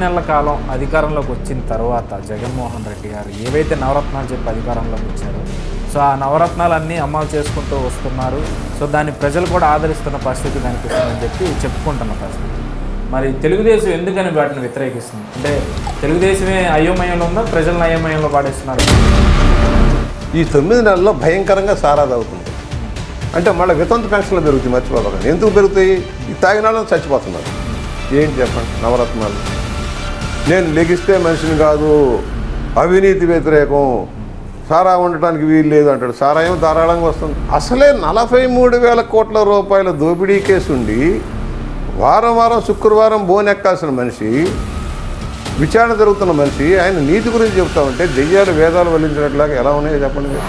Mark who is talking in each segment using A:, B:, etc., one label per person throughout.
A: నెలల కాలం అధికారంలోకి వచ్చిన తర్వాత జగన్మోహన్ రెడ్డి గారు ఏవైతే నవరత్నాలు చెప్పి అధికారంలోకి వచ్చారో సో ఆ నవరత్నాలన్నీ అమలు చేసుకుంటూ వస్తున్నారు సో దాన్ని ప్రజలు కూడా ఆదరిస్తున్న పరిస్థితి కనిపిస్తుందని చెప్పి చెప్పుకుంటున్న పరిస్థితి మరి తెలుగుదేశం ఎందుకని వాటిని వ్యతిరేకిస్తుంది అంటే తెలుగుదేశమే అయోమయంలో ఉందా ప్రజలను అయోమయంలో పాడేస్తున్నారు
B: ఈ తొమ్మిది నెలల్లో భయంకరంగా సారా తాగుతుంది అంటే మళ్ళీ వితంతు పెన్షన్లు పెరుగుతాయి మర్చిపోకండి ఎందుకు పెరుగుతాయి ఈ తాగిన వాళ్ళు చచ్చిపోతున్నారు ఏంటి చెప్పండి నవరత్నాలు నేను లెగిస్తే మనిషిని కాదు అవినీతి వ్యతిరేకం సారా ఉండటానికి వీలు లేదు అంటాడు సారా ఏమో ధారాళంగా వస్తుంది అసలే నలభై మూడు వేల కోట్ల రూపాయల దోపిడీ కేసు ఉండి వారం వారం శుక్రవారం బోనెక్కాల్సిన మనిషి విచారణ జరుగుతున్న మనిషి ఆయన నీతి గురించి చెప్తా ఉంటే దెయ్యాలు వేదాలు వల్లించినట్లాగా ఎలా ఉన్నాయో చెప్పండి మీరు.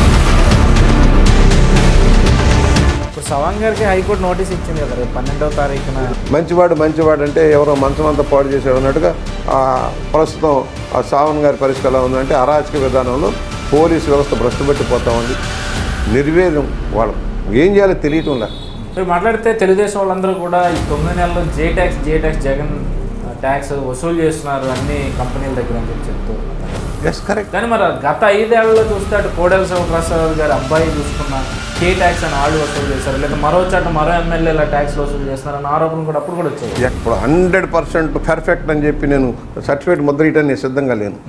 A: ఇప్పుడు సవాంగ్ గారికి హైకోర్టు నోటీస్ ఇచ్చింది కదా రేపు పన్నెండవ తారీఖున
B: మంచివాడు మంచివాడు అంటే ఎవరో మంచం అంతా పాడు చేశాడు అన్నట్టుగా ఆ ప్రస్తుతం ఆ సావన్ గారి పరిస్థితి ఎలా ఉందంటే అరాచక విధానంలో పోలీసు వ్యవస్థ భ్రష్టుపట్టిపోతా ఉంది నిర్వేదం వాళ్ళు ఏం చేయాలో తెలియటంలా
A: మీరు మాట్లాడితే తెలుగుదేశం వాళ్ళందరూ కూడా ఈ తొమ్మిది నెలల్లో J tax J tax Jagan tax వసూలు చేస్తున్నారు అన్ని కంపెనీల దగ్గర అని చెప్పి చెప్తూ ఉన్నారు.
B: ఎస్ కరెక్ట్
A: కానీ మరి గత ఐదేళ్లలో చూస్తే అటు కోడెల శివప్రసాద్ గారి అబ్బాయి చూసుకున్న కే ట్యాక్స్ అని వాళ్ళు వసూలు చేశారు లేదా మరో చోట మరో ఎమ్మెల్యేల ట్యాక్స్ వసూలు చేస్తున్నారని ఆరోపణలు కూడా అప్పుడు కూడా వచ్చాయి
B: ఇప్పుడు హండ్రెడ్ పర్సెంట్ పర్ఫెక్ట్ అని చెప్పి నేను సర్టిఫికేట్ ముద్ర ఇయటానికి నేను సిద్ధంగా లేను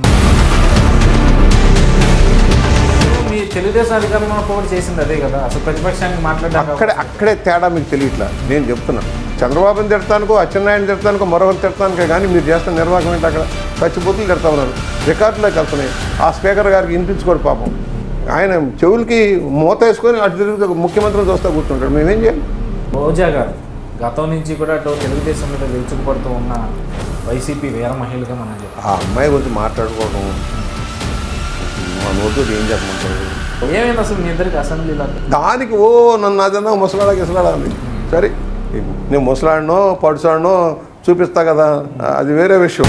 A: మీ తెలుగుదేశం అధికారంలో కూడా చేసింది అదే కదా అసలు ప్రతిపక్షానికి మాట్లాడడానికి
B: అక్కడే అక్కడే తేడా మీకు తెలియట్లా నేను చెప్తున్నా చంద్రబాబుని తిడతానుకో అచ్చెన్నాయుని తిడతానుకో మరొకరు తిడతానుకో కానీ మీరు చేస్తున్న నిర్వాహకం ఏంటి అక్కడ పచ్చిబూతులు తిడతా ఉన్నారు రికార్డులోకి వెళ్తున్నాయి ఆ స్పీకర్ గారికి వినిపించుకోడు పాపం ఆయన చెవులకి మూత వేసుకొని అటు తిరిగి ముఖ్యమంత్రిని చూస్తా కూర్చుంటాడు మేమేం చేయాలి
A: రోజా గారు గతం నుంచి కూడా అటు తెలుగుదేశం మీద విరుచుకుపడుతూ ఉన్న వైసీపీ వీర మహిళగా మనం చెప్పాలి
B: ఆ అమ్మాయి గురించి మాట్లాడుకోవడం మా నోటు ఏం చెప్పమంటారు
A: ఏమైంది అసలు మీ ఇద్దరికి అసెంబ్లీలో
B: దానికి ఓ నన్ను అదన్నా ముసలాడా గిసలాడా అని సరే నేను ముసలాడినో పడుసాడినో చూపిస్తా కదా అది వేరే విషయం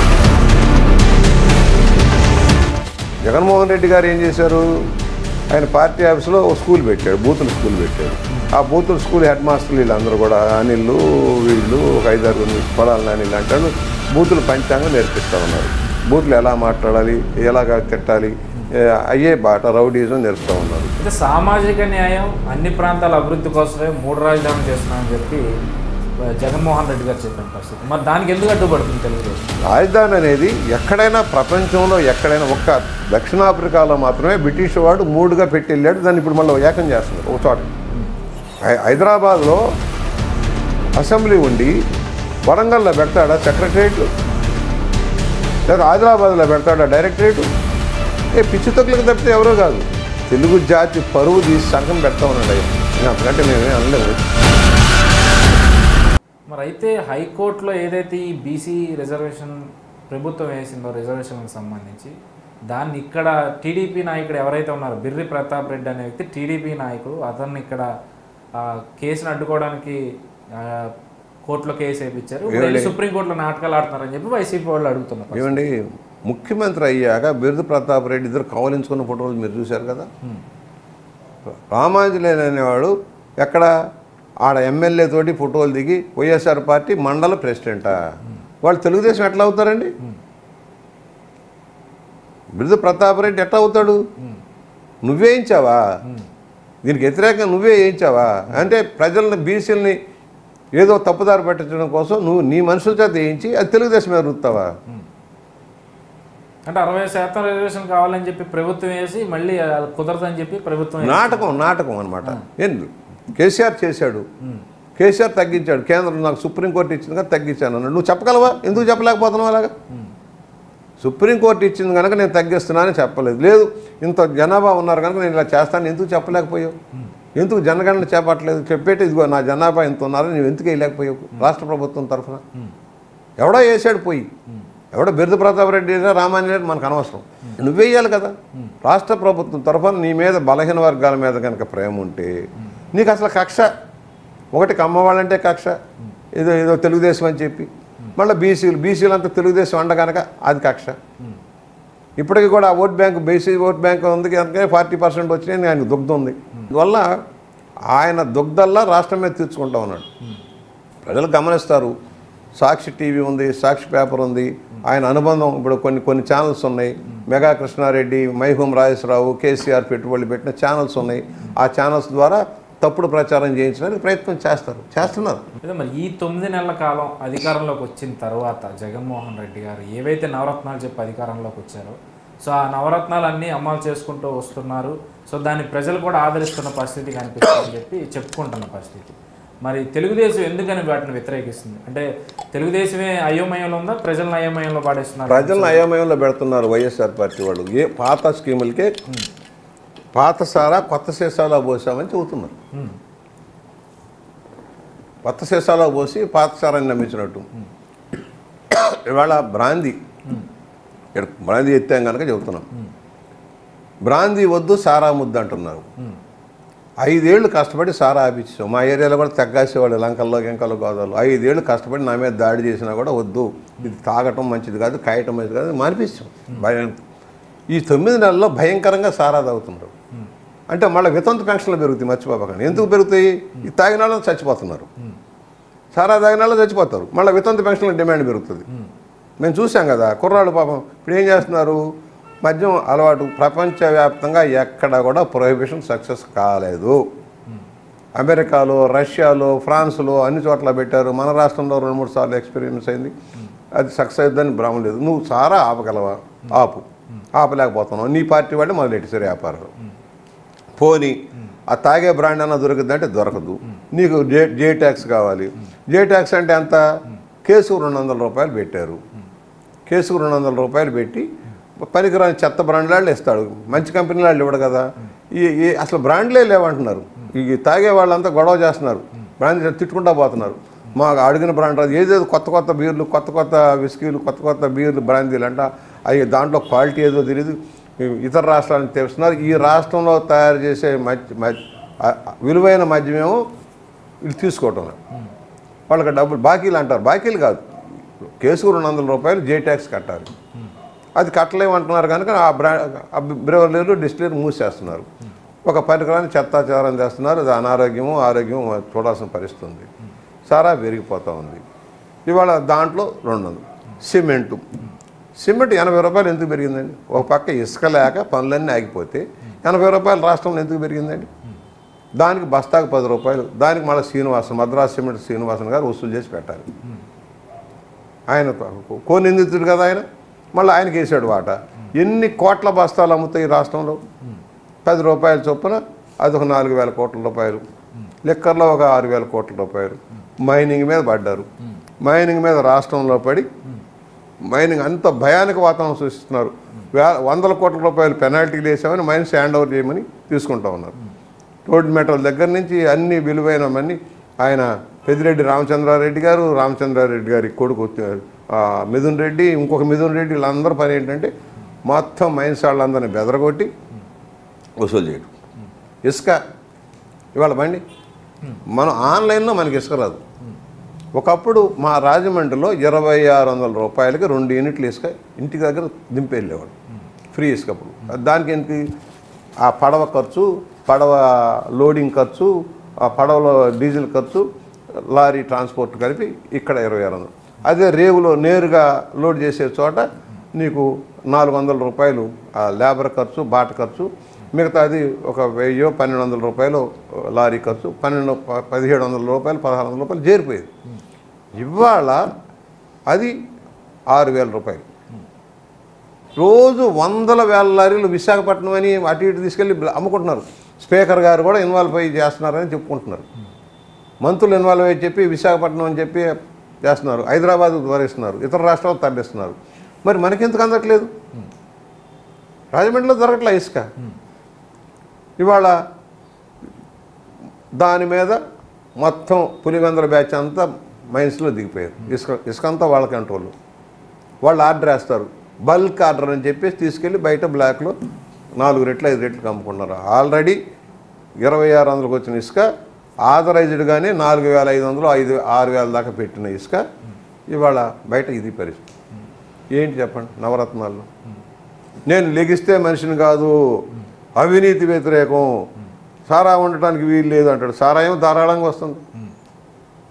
B: జగన్మోహన్ రెడ్డి గారు ఏం చేశారు ఆయన పార్టీ ఆఫీస్లో ఓ స్కూల్ పెట్టాడు బూతుల స్కూల్ పెట్టాడు ఆ బూతుల స్కూల్ హెడ్ మాస్టర్లు వీళ్ళందరూ కూడా అనిళ్ళు వీళ్ళు ఒక ఐదారు పొలాలని అనిల్ అంటాడు బూతులు పంచాంగం నేర్పిస్తా ఉన్నారు బూతులు ఎలా మాట్లాడాలి ఎలాగా తిట్టాలి ఏ, అయ్యే బాట రౌడీజం నేర్పుతా ఉన్నారు
A: అయితే సామాజిక న్యాయం అన్ని ప్రాంతాల అభివృద్ధి కోసమే మూడు రాజధానులు చేస్తున్నామని చెప్పి ఆ, జగన్మోహన్ రెడ్డి గారు చెప్పిన పరిస్థితి మరి దానికి ఎందుకు అడ్డుపడుతుంది తెలుగుదేశం
B: రాజధాని అనేది ఎక్కడైనా ప్రపంచంలో ఎక్కడైనా ఒక్క దక్షిణాఫ్రికాలో మాత్రమే బ్రిటిష్ వాడు మూడుగా పెట్టి వెళ్ళాడు దాన్ని ఇప్పుడు మళ్ళీ ఏకం చేస్తున్నారు ఒక చోట హై- హైదరాబాద్లో అసెంబ్లీ ఉండి వరంగల్లో పెడతాడా సెక్రటరేట్ లేదా హైదరాబాద్లో పెడతాడా డైరెక్టరేట్ ఏ పిచ్చి తొక్కులకు తప్పితే ఎవరో కాదు తెలుగు జాతి పరువు తీసి సంఘం పెడతా ఉన్నాడు అయ్యా ఇంకా అంతకంటే మేమే అనలేము
A: మరి అయితే హైకోర్టులో ఏదైతే ఈ బీసీ రిజర్వేషన్ ప్రభుత్వం వేసిందో రిజర్వేషన్లకు సంబంధించి దాన్ని ఇక్కడ టీడీపీ నాయకుడు ఎవరైతే ఉన్నారో బిర్రి ప్రతాప్ రెడ్డి అనే వ్యక్తి టీడీపీ నాయకుడు అతన్ని ఇక్కడ ఆ, కేసును అడ్డుకోవడానికి ఆ, కోర్టులో కేసు వేయించారు ఇప్పుడు వెళ్ళి సుప్రీంకోర్టులో నాటకాలు ఆడుతున్నారని చెప్పి వైసీపీ వాళ్ళు అడుగుతున్నారు
B: ఏమండి ముఖ్యమంత్రి అయ్యాక బిరుదు ప్రతాప్ రెడ్డి ఇద్దరు కవలించుకున్న ఫోటోలు మీరు చూశారు కదా రామాంజనేయులు అనేవాడు ఎక్కడ ఆడ ఎమ్మెల్యే తోటి ఫోటోలు దిగి వైఎస్ఆర్ పార్టీ మండల ప్రెసిడెంటా వాళ్ళు తెలుగుదేశం ఎట్లా అవుతారండి బిరుదు ప్రతాప్ రెడ్డి ఎట్లా అవుతాడు నువ్వే ఇచ్చావా దీనికి వ్యతిరేకంగా నువ్వే వేయించావా అంటే ప్రజల్ని బీసీలని ఏదో తప్పుదారి పట్టించడం కోసం నువ్వు నీ మనుషుల చేత వేయించి అది తెలుగుదేశం మీద రుత్తావా
A: అంటే అరవై శాతం రిజర్వేషన్ కావాలని చెప్పి ప్రభుత్వం వేసి మళ్ళీ అది కుదరదని చెప్పి ప్రభుత్వం వేసి-
B: నాటకం నాటకం అనమాట ఏంది కేసీఆర్ చేశాడు కేసీఆర్ తగ్గించాడు కేంద్రం నాకు సుప్రీంకోర్టు ఇచ్చింది కదా తగ్గించాను అన్నాడు నువ్వు చెప్పగలవా ఎందుకు చెప్పలేకపోతున్నావు అలాగా సుప్రీంకోర్టు ఇచ్చింది కనుక నేను తగ్గిస్తున్నానని చెప్పలేదు లేదు ఇంత జనాభా ఉన్నారు కనుక నేను ఇలా చేస్తాను ఎందుకు చెప్పలేకపోయావు ఎందుకు జనగణన చేపట్టలేదు చెప్పేటి ఇదిగో నా జనాభా ఇంత ఉన్నారని నువ్వు ఎందుకు వేయలేకపోయావు రాష్ట్ర ప్రభుత్వం తరఫున ఎవడో వేసాడు పోయి ఎవడో బిరుదు ప్రతాప్ రెడ్డి రామాంజనేయుడు మనకు అనవసరం నువ్వు వేయాలి కదా రాష్ట్ర ప్రభుత్వం తరఫున నీ మీద బలహీన వర్గాల మీద కనుక ప్రేమ ఉంటే నీకు అసలు కక్ష ఒకటి కమ్మవాళ్ళంటే కక్ష ఏదో ఏదో తెలుగుదేశం అని చెప్పి మళ్ళీ బీసీలు బీసీలు అంతా తెలుగుదేశం అండ కనుక అది కక్ష ఇప్పటికీ కూడా vote bank BC vote bank ఉంది కనుక ఫార్టీ పర్సెంట్ వచ్చినాయి ఆయనకు దుగ్ధ ఉంది అందువల్ల ఆయన దుగ్ధల్లా రాష్ట్రం మీద తీర్చుకుంటా ఉన్నాడు ప్రజలు గమనిస్తారు సాక్షి టీవీ ఉంది సాక్షి పేపర్ ఉంది ఆయన అనుబంధం ఇప్పుడు కొన్ని కొన్ని ఛానల్స్ ఉన్నాయి mega Krishnareddy My Home Rajeshwararao KCR పెట్టుబడులు పెట్టిన ఛానల్స్ ఉన్నాయి ఆ ఛానల్స్ ద్వారా తప్పుడు ప్రచారం చేయించడానికి ప్రయత్నం చేస్తారు చేస్తున్నారు
A: అదే మరి ఈ తొమ్మిది నెలల కాలం అధికారంలోకి వచ్చిన తర్వాత జగన్మోహన్ రెడ్డి గారు ఏవైతే నవరత్నాలు చెప్పి అధికారంలోకి వచ్చారో సో ఆ నవరత్నాలు అన్నీ అమలు చేసుకుంటూ వస్తున్నారు సో దాన్ని ప్రజలు కూడా ఆదరిస్తున్న పరిస్థితి కనిపిస్తుందని చెప్పి చెప్పుకుంటున్న పరిస్థితి మరి తెలుగుదేశం ఎందుకని వాటిని వ్యతిరేకిస్తుంది అంటే తెలుగుదేశమే అయోమయంలో ఉందా ప్రజలను అయోమయంలో పాడేస్తున్నారు
B: ప్రజలను అయోమయంలో పెడుతున్నారు వైఎస్ఆర్ పార్టీ వాళ్ళు ఏ పాత స్కీములకే పాత సారా కొత్త సీసాలో పోసామని చెబుతున్నారు
A: ఉమ్,
B: కొత్త సీసాలో పోసి పాత సారాన్ని నమ్మించినట్టు ఇవాళ బ్రాందీ ఇక్కడ బ్రాందీ ఎత్తాం కనుక చెబుతున్నాం బ్రాందీ వద్దు సారా ముద్దు అంటున్నారు
A: ఉమ్,
B: ఐదేళ్లు కష్టపడి సారా ఆపించాం మా ఏరియాలో కూడా తగ్గాసేవాళ్ళు లంకల్లో గింకల్లో గోదావరిలో ఐదేళ్లు కష్టపడి నా మీద దాడి చేసినా కూడా వద్దు ఇది తాగటం మంచిది కాదు కాయటం మంచిది కాదు మానిపించాం భయం ఈ తొమ్మిది నెలల్లో భయంకరంగా సారా తాగుతున్నారు అంటే మళ్ళీ వితంతు పెన్షన్లు పెరుగుతాయి మర్చిపోకండి ఎందుకు పెరుగుతాయి ఈ తాగిన వాళ్ళు చచ్చిపోతున్నారు సారా తాగిన వాళ్ళు చచ్చిపోతారు మళ్ళీ వితంతు పెన్షన్ల డిమాండ్ పెరుగుతుంది మేము చూసాం కదా కుర్రాళ్ళు పాపం ఇప్పుడు ఏం చేస్తున్నారు మద్యం అలవాటు ప్రపంచవ్యాప్తంగా ఎక్కడ కూడా ప్రొహిబిషన్ సక్సెస్ కాలేదు అమెరికాలో రష్యాలో ఫ్రాన్స్లో అన్ని చోట్ల పెట్టారు మన రాష్ట్రంలో రెండు మూడు సార్లు ఎక్స్పీరియన్స్ అయింది అది సక్సెస్ అవుతుందని భ్రమం లేదు నువ్వు సారా ఆపగలవా ఆపు ఆపలేకపోతున్నావు నీ పార్టీ వాళ్ళే మొదలెట్టేసారు వ్యాపారాలు పోనీ ఆ తాగే బ్రాండ్ అన్న దొరికిందంటే దొరకదు నీకు జే జే ట్యాక్స్ కావాలి జే ట్యాక్స్ అంటే ఎంత కేసుకు రెండు వందల రూపాయలు పెట్టారు కేసుకు రెండు వందల రూపాయలు పెట్టి పనికిరాని చెత్త బ్రాండ్ వాళ్ళు ఇస్తాడు మంచి కంపెనీ వాళ్ళు ఇవ్వడు కదా ఈ ఈ అసలు బ్రాండ్లే లేవంటున్నారు ఈ తాగే వాళ్ళంతా గొడవ చేస్తున్నారు బ్రాండ్ తిట్టుకుంటా పోతున్నారు మాకు అడిగిన బ్రాండ్ రాదు ఏదేదో కొత్త కొత్త బీర్లు కొత్త కొత్త విస్కీలు కొత్త కొత్త బీర్లు బ్రాందీలు అంట అవి దాంట్లో క్వాలిటీ ఏదో తెలియదు ఇతర రాష్ట్రాలకు తెలుస్తున్నారు ఈ రాష్ట్రంలో తయారు చేసే మద్య మద్య ఆ- ఆ విలువైన మద్యమేమో వీళ్ళు తీసుకోవటం లేదు. వాళ్ళకి డబ్బులు బాకీలు అంటారు బాకీలు కాదు కేసుకు రెండు వందల రూపాయలు జే ట్యాక్స్ కట్టాలి అది కట్టలేమంటున్నారు కనుక ఆ బ్రా ఆ బ్రెవరీలు డిస్టిలరీ మూసేస్తున్నారు ఒక పరికరాన్ని చెత్తాచారం చేస్తున్నారు అది అనారోగ్యము ఆరోగ్యము చూడాల్సిన పరిస్థితి ఉంది సారా పెరిగిపోతూ ఉంది ఇవాళ దాంట్లో రెండు వందలు సిమెంటు సిమెంట్ ఎనభై రూపాయలు ఎందుకు పెరిగిందండి ఒక పక్క ఇసుక లేక పనులన్నీ ఆగిపోతే ఎనభై రూపాయలు రాష్ట్రంలో ఎందుకు పెరిగిందండి దానికి బస్తాకు పది రూపాయలు దానికి మళ్ళీ శ్రీనివాసన్ మద్రాసు సిమెంట్ శ్రీనివాసన్ గారు వసూలు చేసి పెట్టాలి ఆయన కో నిందితుడు కదా ఆయన మళ్ళీ ఆయనకి వేసాడు వాట ఎన్ని కోట్ల బస్తాలు అమ్ముతాయి ఈ రాష్ట్రంలో పది రూపాయల చొప్పున అది ఒక నాలుగు వేల కోట్ల రూపాయలు లిక్కర్లో ఒక ఆరు వేల కోట్ల రూపాయలు మైనింగ్ మీద పడ్డారు మైనింగ్ మీద రాష్ట్రంలో పడి మైనింగ్ అంత భయానక వాతావరణం సృష్టిస్తున్నారు వే వందల కోట్ల రూపాయలు పెనాల్టీలు వేసామని మైన్స్ హ్యాండ్ ఓవర్ చేయమని తీసుకుంటా ఉన్నారు రోడ్ మెటల్ దగ్గర నుంచి అన్ని విలువైనవన్నీ ఆయన పెద్దిరెడ్డి రామచంద్రారెడ్డి గారు రామచంద్రారెడ్డి గారి కొడుకు ఆ, మిథున్ రెడ్డి ఇంకొక మిథున్ రెడ్డి వీళ్ళందరూ పని ఏంటంటే మొత్తం మైన్స్ వాళ్ళందరినీ బెదరగొట్టి వసూలు చేయడం ఇసుక ఇవాళ బండి మనం ఆన్లైన్లో మనకి ఇసుక రాదు ఒకప్పుడు మా రాజమండ్రిలో ఇరవై ఆరు వందల రూపాయలకి రెండు యూనిట్లు ఇసుక ఇంటి దగ్గర దింపి వెళ్ళేవాడు ఫ్రీ ఇసుక అప్పుడు దానికి ఏంటి ఆ పడవ ఖర్చు పడవ లోడింగ్ ఖర్చు ఆ పడవలో డీజిల్ ఖర్చు లారీ ట్రాన్స్పోర్ట్ కలిపి ఇక్కడ ఇరవై ఆరు వందలు అదే రేవులో నేరుగా లోడ్ చేసే చోట నీకు నాలుగు వందల రూపాయలు ఆ లేబర్ ఖర్చు బాట ఖర్చు మిగతాది ఒక వెయ్యో పన్నెండు వందల రూపాయలు లారీ ఖర్చు పన్నెండు ప- పదిహేడు వందల రూపాయలు పదహారు వందల రూపాయలు చేరిపోయేది ఇవాళ అది ఆరు వేల రూపాయలు రోజు వందల వేల లారీలు విశాఖపట్నం అని అటు ఇటు తీసుకెళ్ళి అమ్ముకుంటున్నారు స్పీకర్ గారు కూడా ఇన్వాల్వ్ అయ్యి చేస్తున్నారని చెప్పుకుంటున్నారు మంత్రులు ఇన్వాల్వ్ అయ్యి చెప్పి విశాఖపట్నం అని చెప్పి చేస్తున్నారు హైదరాబాద్ తరలిస్తున్నారు ఇతర రాష్ట్రాలకు తరలిస్తున్నారు మరి మనకెందుకు అందట్లేదు రాజమండ్రిలో దొరకట్లే ఇసుక ఇవాళ దాని మీద మొత్తం పులివెందల బ్యాచ్ అంతా మైన్స్లో దిగిపోయారు ఇసుక ఇసుక అంతా వాళ్ళ కంట్రోల్ వాళ్ళు ఆర్డర్ వేస్తారు బల్క్ ఆర్డర్ అని చెప్పేసి తీసుకెళ్ళి బయట బ్లాక్లో నాలుగు రెట్లు ఐదు రెట్లు అమ్ముకుంటున్నారు ఆల్రెడీ ఇరవై ఆరు వందలకు వచ్చిన ఇసుక ఆథరైజ్డ్గానే నాలుగు వేల ఐదు వందలు ఐదు ఆరు వేల దాకా పెట్టిన ఇసుక ఇవాళ బయట ఇది పరిస్థితి ఏంటి చెప్పండి నవరత్నాల్లో నేను లెగిస్తే మనిషిని కాదు అవినీతి వ్యతిరేకం సారా ఉండటానికి వీలు లేదు అంటాడు సారా ఏమో ధారాళంగా వస్తుంది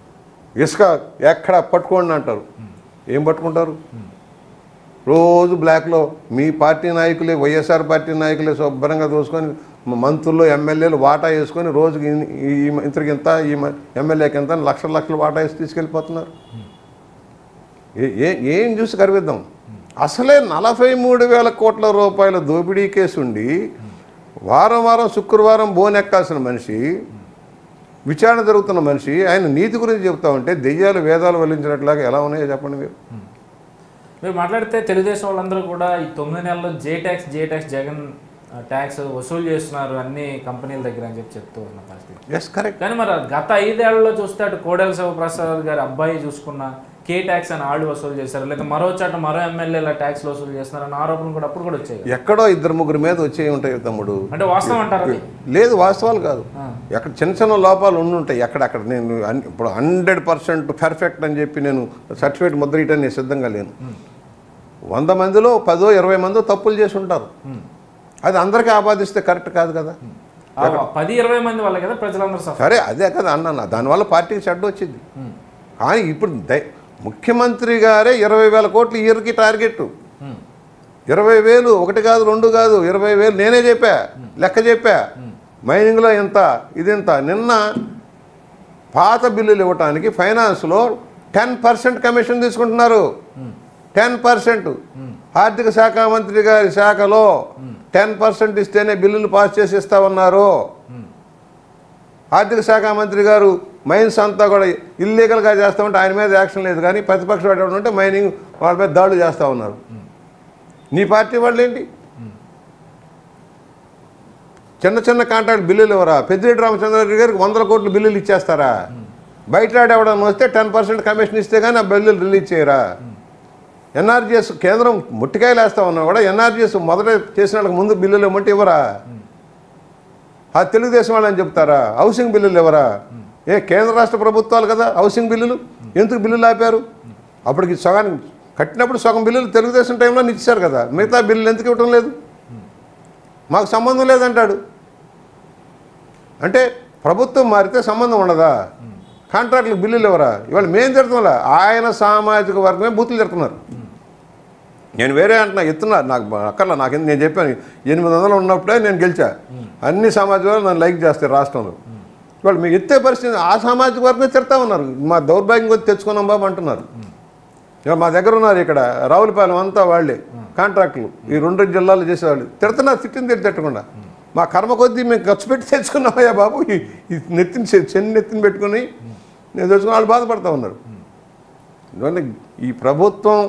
B: ఇసుక ఎక్కడ పట్టుకోండి అంటారు ఏం పట్టుకుంటారు రోజు బ్లాక్లో మీ పార్టీ నాయకులే వైఎస్ఆర్ పార్టీ నాయకులే శుభ్రంగా దోసుకొని మంత్రులు ఎమ్మెల్యేలు వాటా వేసుకొని రోజుకి ఇన్ని- ఈ ఈ- ఇంతకి ఇంత ఈ మ- ఎమ్మెల్యేకి ఎంత అని లక్షల లక్షలు వాటా వేసి తీసుకెళ్ళిపోతున్నారు ఏ- ఏ ఏం చూసి కరివిద్దాం అసలే నలభై మూడు వేల కోట్ల రూపాయల దోపిడీ కేసు ఉండి వారం వారం శుక్రవారం బోనెక్కాల్సిన మనిషి విచారణ జరుగుతున్న మనిషి ఆయన నీతి గురించి చెప్తా ఉంటే దెయ్యాలు వేదాలు వల్లించినట్లాగా ఎలా ఉన్నాయో చెప్పండి మీరు
A: మీరు మాట్లాడితే తెలుగుదేశం వాళ్ళందరూ కూడా ఈ తొమ్మిది నెలల్లో J tax J tax Jagan tax వసూలు చేస్తున్నారు అన్ని కంపెనీల దగ్గర అని చెప్పి చెప్తూ ఉన్న పరిస్థితి
B: ఎస్ కరెక్ట్
A: కానీ మరి గత ఐదేళ్లలో చూస్తే అటు కోడెల శివప్రసాద్ గారి అబ్బాయి చూసుకున్న కే ట్యాక్స్ అని వాళ్ళు వసూలు చేశారు లేదా మరో చాట మరో ఎమ్మెల్యేల ట్యాక్స్ వసూలు చేస్తున్నారు అన్న ఆరోపణలు కూడా అప్పుడు కూడా వచ్చాయి కదా.
B: ఎక్కడో ఇద్దరు ముగ్గురు మీద వచ్చే ఉంటాయి తమ్ముడు
A: అంటే వాస్తవం అంటారు అది
B: లేదు వాస్తవాలు కాదు
A: ఆ.
B: ఎక్కడ చిన్న చిన్న లోపాలు ఉండి ఉంటాయి ఎక్కడక్కడ నేను అన్- ఇప్పుడు హండ్రెడ్ పర్సెంట్ పర్ఫెక్ట్ అని చెప్పి నేను సర్టిఫికేట్ ముద్ర ఇయటానికి నేను సిద్ధంగా లేను వంద మందిలో పదో ఇరవై మందో తప్పులు చేసి ఉంటారు
A: ఉమ్.
B: అది అందరికీ ఆపాదిస్తే కరెక్ట్ కాదు కదా
A: ఆ పది ఇరవై మంది వల్ల కదా ప్రజలందరూ సఫర్
B: సరే అదే కదా అన్నాను దానివల్ల పార్టీకి చెడ్డ వచ్చింది
A: ఉమ్.
B: కానీ ఇప్పుడు దై ముఖ్యమంత్రి గారే ఇరవై వేల కోట్లు ఇయర్కి టార్గెట్
A: ఉమ్.
B: ఇరవై వేలు ఒకటి కాదు రెండు కాదు ఇరవై వేలు నేనే చెప్పా లెక్క చెప్పా మైనింగ్లో ఎంత ఇదెంత నిన్న పాత బిల్లులు ఇవ్వటానికి ఫైనాన్స్లో టెన్ పర్సెంట్ కమిషన్ తీసుకుంటున్నారు టెన్ పర్సెంట్ ఆర్థిక శాఖ మంత్రి గారి శాఖలో టెన్ పర్సెంట్ ఇస్తేనే బిల్లులు పాస్ చేసి ఇస్తామన్నారు ఆర్థిక శాఖ మంత్రి గారు మైన్స్ అంతా కూడా ఇల్లీగల్గా చేస్తామంటే ఆయన మీద యాక్షన్ లేదు కానీ ప్రతిపక్షం ఎవరు ఉంటే మైనింగ్ వాళ్ళ మీద దాడులు చేస్తూ ఉన్నారు నీ పార్టీ వాళ్ళు ఏంటి చిన్న చిన్న కాంట్రాక్ట్ బిల్లులు ఇవ్వరా పెద్దిరెడ్డి రామచంద్రారెడ్డి గారికి వందల కోట్ల బిల్లులు ఇచ్చేస్తారా బయట ఎవడన్నా వస్తే టెన్ పర్సెంట్ కమిషన్ ఇస్తే కానీ ఆ బిల్లులు రిలీజ్ చేయరా ఎన్ఆర్జీఎస్ కేంద్రం ముట్టికాయలు వేస్తా ఉన్నా కూడా ఎన్ఆర్జీఎస్ మొదట చేసిన వాళ్ళకి ముందు బిల్లులు ఇవ్వమంటే ఇవ్వరా ఆ తెలుగుదేశం వాళ్ళని చెప్తారా హౌసింగ్ బిల్లులు ఎవరా ఏ కేంద్ర రాష్ట్ర ప్రభుత్వాలు కదా హౌసింగ్ బిల్లులు ఎందుకు బిల్లులు ఆపారు అప్పటికి సగానికి కట్టినప్పుడు సగం బిల్లులు తెలుగుదేశం టైంలో ఇచ్చారు కదా మిగతా బిల్లులు ఎందుకు ఇవ్వటం లేదు మాకు సంబంధం లేదంటాడు అంటే ప్రభుత్వం మారితే సంబంధం ఉండదా కాంట్రాక్టులకు బిల్లులు ఎవరా ఇవాళ మేము తిడుతున్నా ఆయన సామాజిక వర్గమే బూతులు తిడుతున్నారు నేను వేరే అంటున్నా ఎత్తున్నా నాకు అక్కర్లా నాకు ఎందుకు నేను చెప్పాను ఎనిమిది వందలు ఉన్నప్పుడే నేను గెలిచా అన్ని సామాజిక వర్గాలు నన్ను లైక్ చేస్తారు రాష్ట్రంలో వాళ్ళు మీరు ఎత్తే పరిస్థితి ఆ సామాజిక వర్గమే తిడతా ఉన్నారు మా దౌర్భాగ్యం కొద్ది తెచ్చుకున్నాం బాబు అంటున్నారు ఇవాళ మా దగ్గర ఉన్నారు ఇక్కడ రావులపాలెం అంతా వాళ్ళే కాంట్రాక్టులు ఈ రెండు జిల్లాలు చేసేవాళ్ళు తిడుతున్నారు తిట్టింది తిట్టి తిట్టకుండా మా కర్మ కొద్దీ మేము ఖర్చు పెట్టి తెచ్చుకున్నామయ్యా బాబు ఈ ఈ నెత్తిని చె- చెన్ని నెత్తిని పెట్టుకుని నేను తెచ్చుకుని వాళ్ళు బాధపడతా ఉన్నారు అందువల్ల ఈ ప్రభుత్వం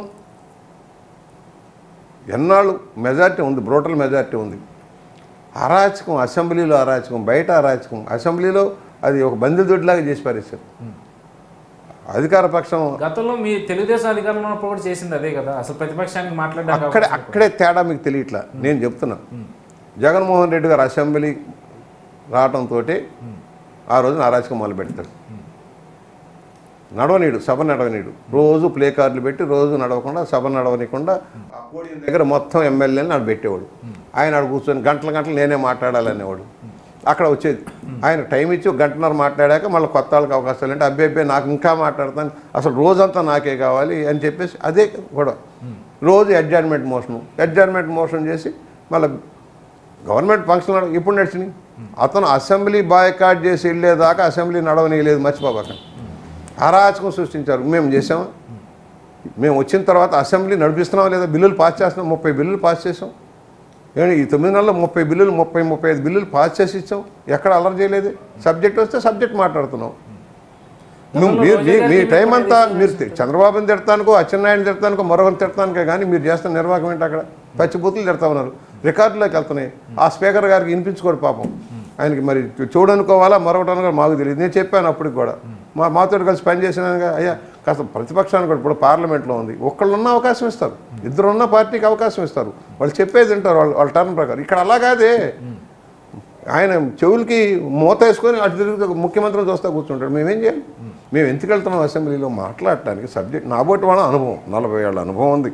B: ఎన్నాళ్ళు మెజార్టీ ఉంది బ్రోటల్ మెజార్టీ ఉంది అరాచకం అసెంబ్లీలో అరాచకం బయట అరాచకం అసెంబ్లీలో అది ఒక బందిదొడ్లాగా చేసి పారేశారు అధికార పక్షం
A: గతంలో మీ తెలుగుదేశం అధికారంలో ఉన్నప్పుడు కూడా చేసింది అదే కదా అసలు ప్రతిపక్షానికి మాట్లాడడానికి
B: అక్కడే
A: అవకాశం
B: అక్కడే తేడా మీకు తెలియట్లా నేను చెప్తున్నా జగన్మోహన్ రెడ్డి గారు అసెంబ్లీ రావటంతో ఆ రోజున అరాచకం మొదలు పెడతాడు నడవనీడు సభ నడవనీడు రోజు ప్లే కార్డులు పెట్టి రోజు నడవకుండా సభ నడవనీయకుండా ఆ పోడియం దగ్గర మొత్తం ఎమ్మెల్యేని నాడు పెట్టేవాడు ఆయన ఆడ కూర్చొని గంటల గంటలు నేనే మాట్లాడాలనేవాడు అక్కడ వచ్చేది ఆయన టైం ఇచ్చి ఒక గంటన్నర మాట్లాడాక మళ్ళీ కొత్త వాళ్ళకి అవకాశాలు అంటే అబ్బాయి అబ్బాయి నాకు ఇంకా మాట్లాడతాను అసలు రోజంతా నాకే కావాలి అని చెప్పేసి అదే గొడవ రోజు అడ్జార్మెంట్ మోషను అడ్జార్మెంట్ మోషన్ చేసి మళ్ళీ గవర్నమెంట్ ఫంక్షన్ నడవ ఇప్పుడు నడిచినాయి అతను అసెంబ్లీ బాయ్కాట్ చేసి వెళ్ళేదాకా అసెంబ్లీ నడవనీయలేదు మర్చిపోబాకండి అరాచకం సృష్టించారు మేము చేసామా మేము వచ్చిన తర్వాత అసెంబ్లీ నడిపిస్తున్నాం లేదా బిల్లులు పాస్ చేస్తున్నాం ముప్పై బిల్లులు పాస్ చేసాం ఏమండి ఈ తొమ్మిది నెలల్లో ముప్పై బిల్లులు ముప్పై ముప్పై ఐదు బిల్లులు పాస్ చేసి ఇచ్చాం ఎక్కడ అలర్ చేయలేదు సబ్జెక్ట్ వస్తే సబ్జెక్ట్ మాట్లాడుతున్నాం నువ్వు మీరు మీ- మీ టైం అంతా మీరు తి- చంద్రబాబుని తిడతానుకో అచ్చెన్నాయుడిని తిడతానుకో మరొకరిని తిడతానుకో కానీ మీరు చేస్తున్న నిర్వాహకం ఏంటి అక్కడ పచ్చిబూతులు తిడతా ఉన్నారు రికార్డులోకి వెళ్తున్నాయి ఆ స్పీకర్ గారికి వినిపించుకోడు పాపం ఆయనకి మరి చూడనుకోవాలా మరొకటి అనుకో మాకు తెలియదు నేను చెప్పాను అప్పటికి కూడా మా మాతో కలిసి పనిచేసినాను అయ్యా కాస్త ప్రతిపక్షానికి కూడా ఇప్పుడు పార్లమెంట్లో ఉంది ఒక్కళ్ళున్న అవకాశం ఇస్తారు ఇద్దరున్న పార్టీకి అవకాశం ఇస్తారు వాళ్ళు చెప్పేది వింటారు వాళ్ళు వాళ్ళ టర్న్ ప్రకారం ఇక్కడ అలా కాదే ఆయన చెవులకి మూత వేసుకొని అటు తిరుగుతూ ముఖ్యమంత్రిని చూస్తా కూర్చుంటాడు మేమేం చేయాలి మేము ఎందుకు వెళ్తున్నాం అసెంబ్లీలో మాట్లాడటానికి సబ్జెక్ట్ నాబోటి వాళ్ళ అనుభవం నలభై ఏళ్ళ అనుభవం ఉంది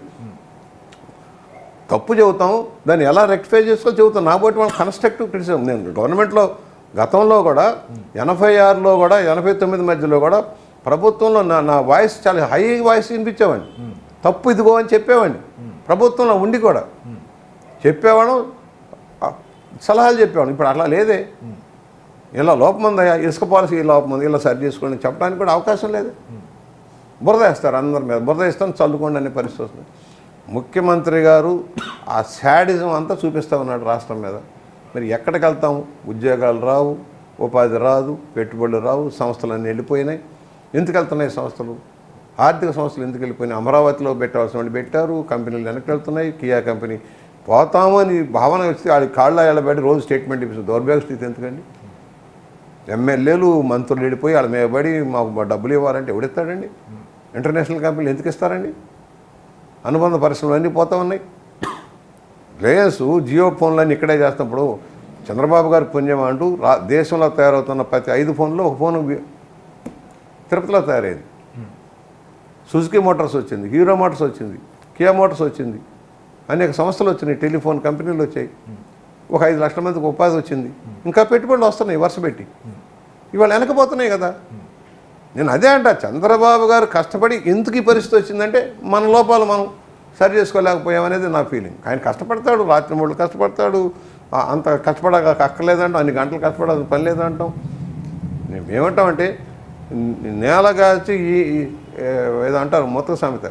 B: తప్పు చెబుతాం దాన్ని ఎలా రెక్టిఫై చేసుకోవాలి చెబుతాం నాబోటి వాళ్ళ కన్స్ట్రక్టివ్ క్రిటిసిజం నేను గవర్నమెంట్లో గతంలో కూడా ఎనభై ఆరులో కూడా ఎనభై తొమ్మిది మధ్యలో కూడా ప్రభుత్వంలో నా నా వాయిస్ చాలా హై వాయిస్ వినిపించేవాడిని తప్పు ఇదిగో అని చెప్పేవాడిని ప్రభుత్వంలో ఉండి కూడా చెప్పేవాడు ఆ, సలహాలు చెప్పేవాడు ఇప్పుడు అట్లా లేదే ఇలా లోపం ఉందయ్యా ఇసుక పాలసీ లోపం ఉంది ఇలా సరి చేసుకోండి చెప్పడానికి కూడా అవకాశం లేదు బురద వేస్తారు అందరి మీద బురద వేస్తాను చల్లుకోండి అనే పరిస్థితి వస్తుంది ముఖ్యమంత్రి గారు ఆ శాడిజం అంతా చూపిస్తూ ఉన్నాడు రాష్ట్రం మీద మరి ఎక్కడికి వెళ్తాము ఉద్యోగాలు రావు ఉపాధి రాదు పెట్టుబడులు రావు సంస్థలన్నీ వెళ్ళిపోయినాయి ఎందుకు వెళ్తున్నాయి సంస్థలు ఆర్థిక సంస్థలు ఎందుకు వెళ్ళిపోయినాయి అమరావతిలో పెట్టాల్సిన వాళ్ళు పెట్టారు కంపెనీలు వెనక్కి వెళ్తున్నాయి కియా కంపెనీ పోతాము అని భావన వస్తే వాళ్ళ కాళ్ళ ఎళ్ళబెట్టి రోజు స్టేట్మెంట్ ఇప్పిస్తుంది దౌర్భాగ్య స్థితి ఎందుకండి ఎమ్మెల్యేలు మంత్రులు వెళ్ళిపోయి వాళ్ళ మీద పడి మాకు డబ్బులు ఇవ్వాలంటే ఎవడిస్తాడండి ఇంటర్నేషనల్ కంపెనీలు ఎందుకు ఇస్తారండి అనుబంధ పరిశ్రమలు అన్నీ పోతా ఉన్నాయి రిలయన్స్ జియో ఫోన్లన్నీ ఇక్కడే చేస్తున్నప్పుడు చంద్రబాబు గారి పుణ్యం అంటూ రా దేశంలో తయారవుతున్న ప్రతి ఐదు ఫోన్లో ఒక ఫోన్ వి- తిరుపతిలో తయారైంది సుజుకి మోటార్స్ వచ్చింది హీరో మోటార్స్ వచ్చింది కియా మోటార్స్ వచ్చింది అనేక సంస్థలు వచ్చినాయి టెలిఫోన్ కంపెనీలు వచ్చాయి ఒక ఐదు లక్షల మందికి ఉపాధి వచ్చింది ఇంకా పెట్టుబడులు వస్తున్నాయి వరుస పెట్టి ఇవాళ వెనకపోతున్నాయి కదా నేను అదే అంట చంద్రబాబు గారు కష్టపడి ఎందుకు ఈ పరిస్థితి వచ్చిందంటే మన లోపాలు మనం సరి చేసుకోలేకపోయామనేది నా ఫీలింగ్ ఆయన కష్టపడతాడు రాత్రి మూడు కష్టపడతాడు ఆ, అంత కష్టపడక అక్కర్లేదంటాం అన్ని గంటలు కష్టపడాల్సిన పని లేదంటాం మేము ఏమంటామంటే న- నేల కాచి ఈ ఈ- ఏ, ఏదో అంటారు మొత్తం సామెత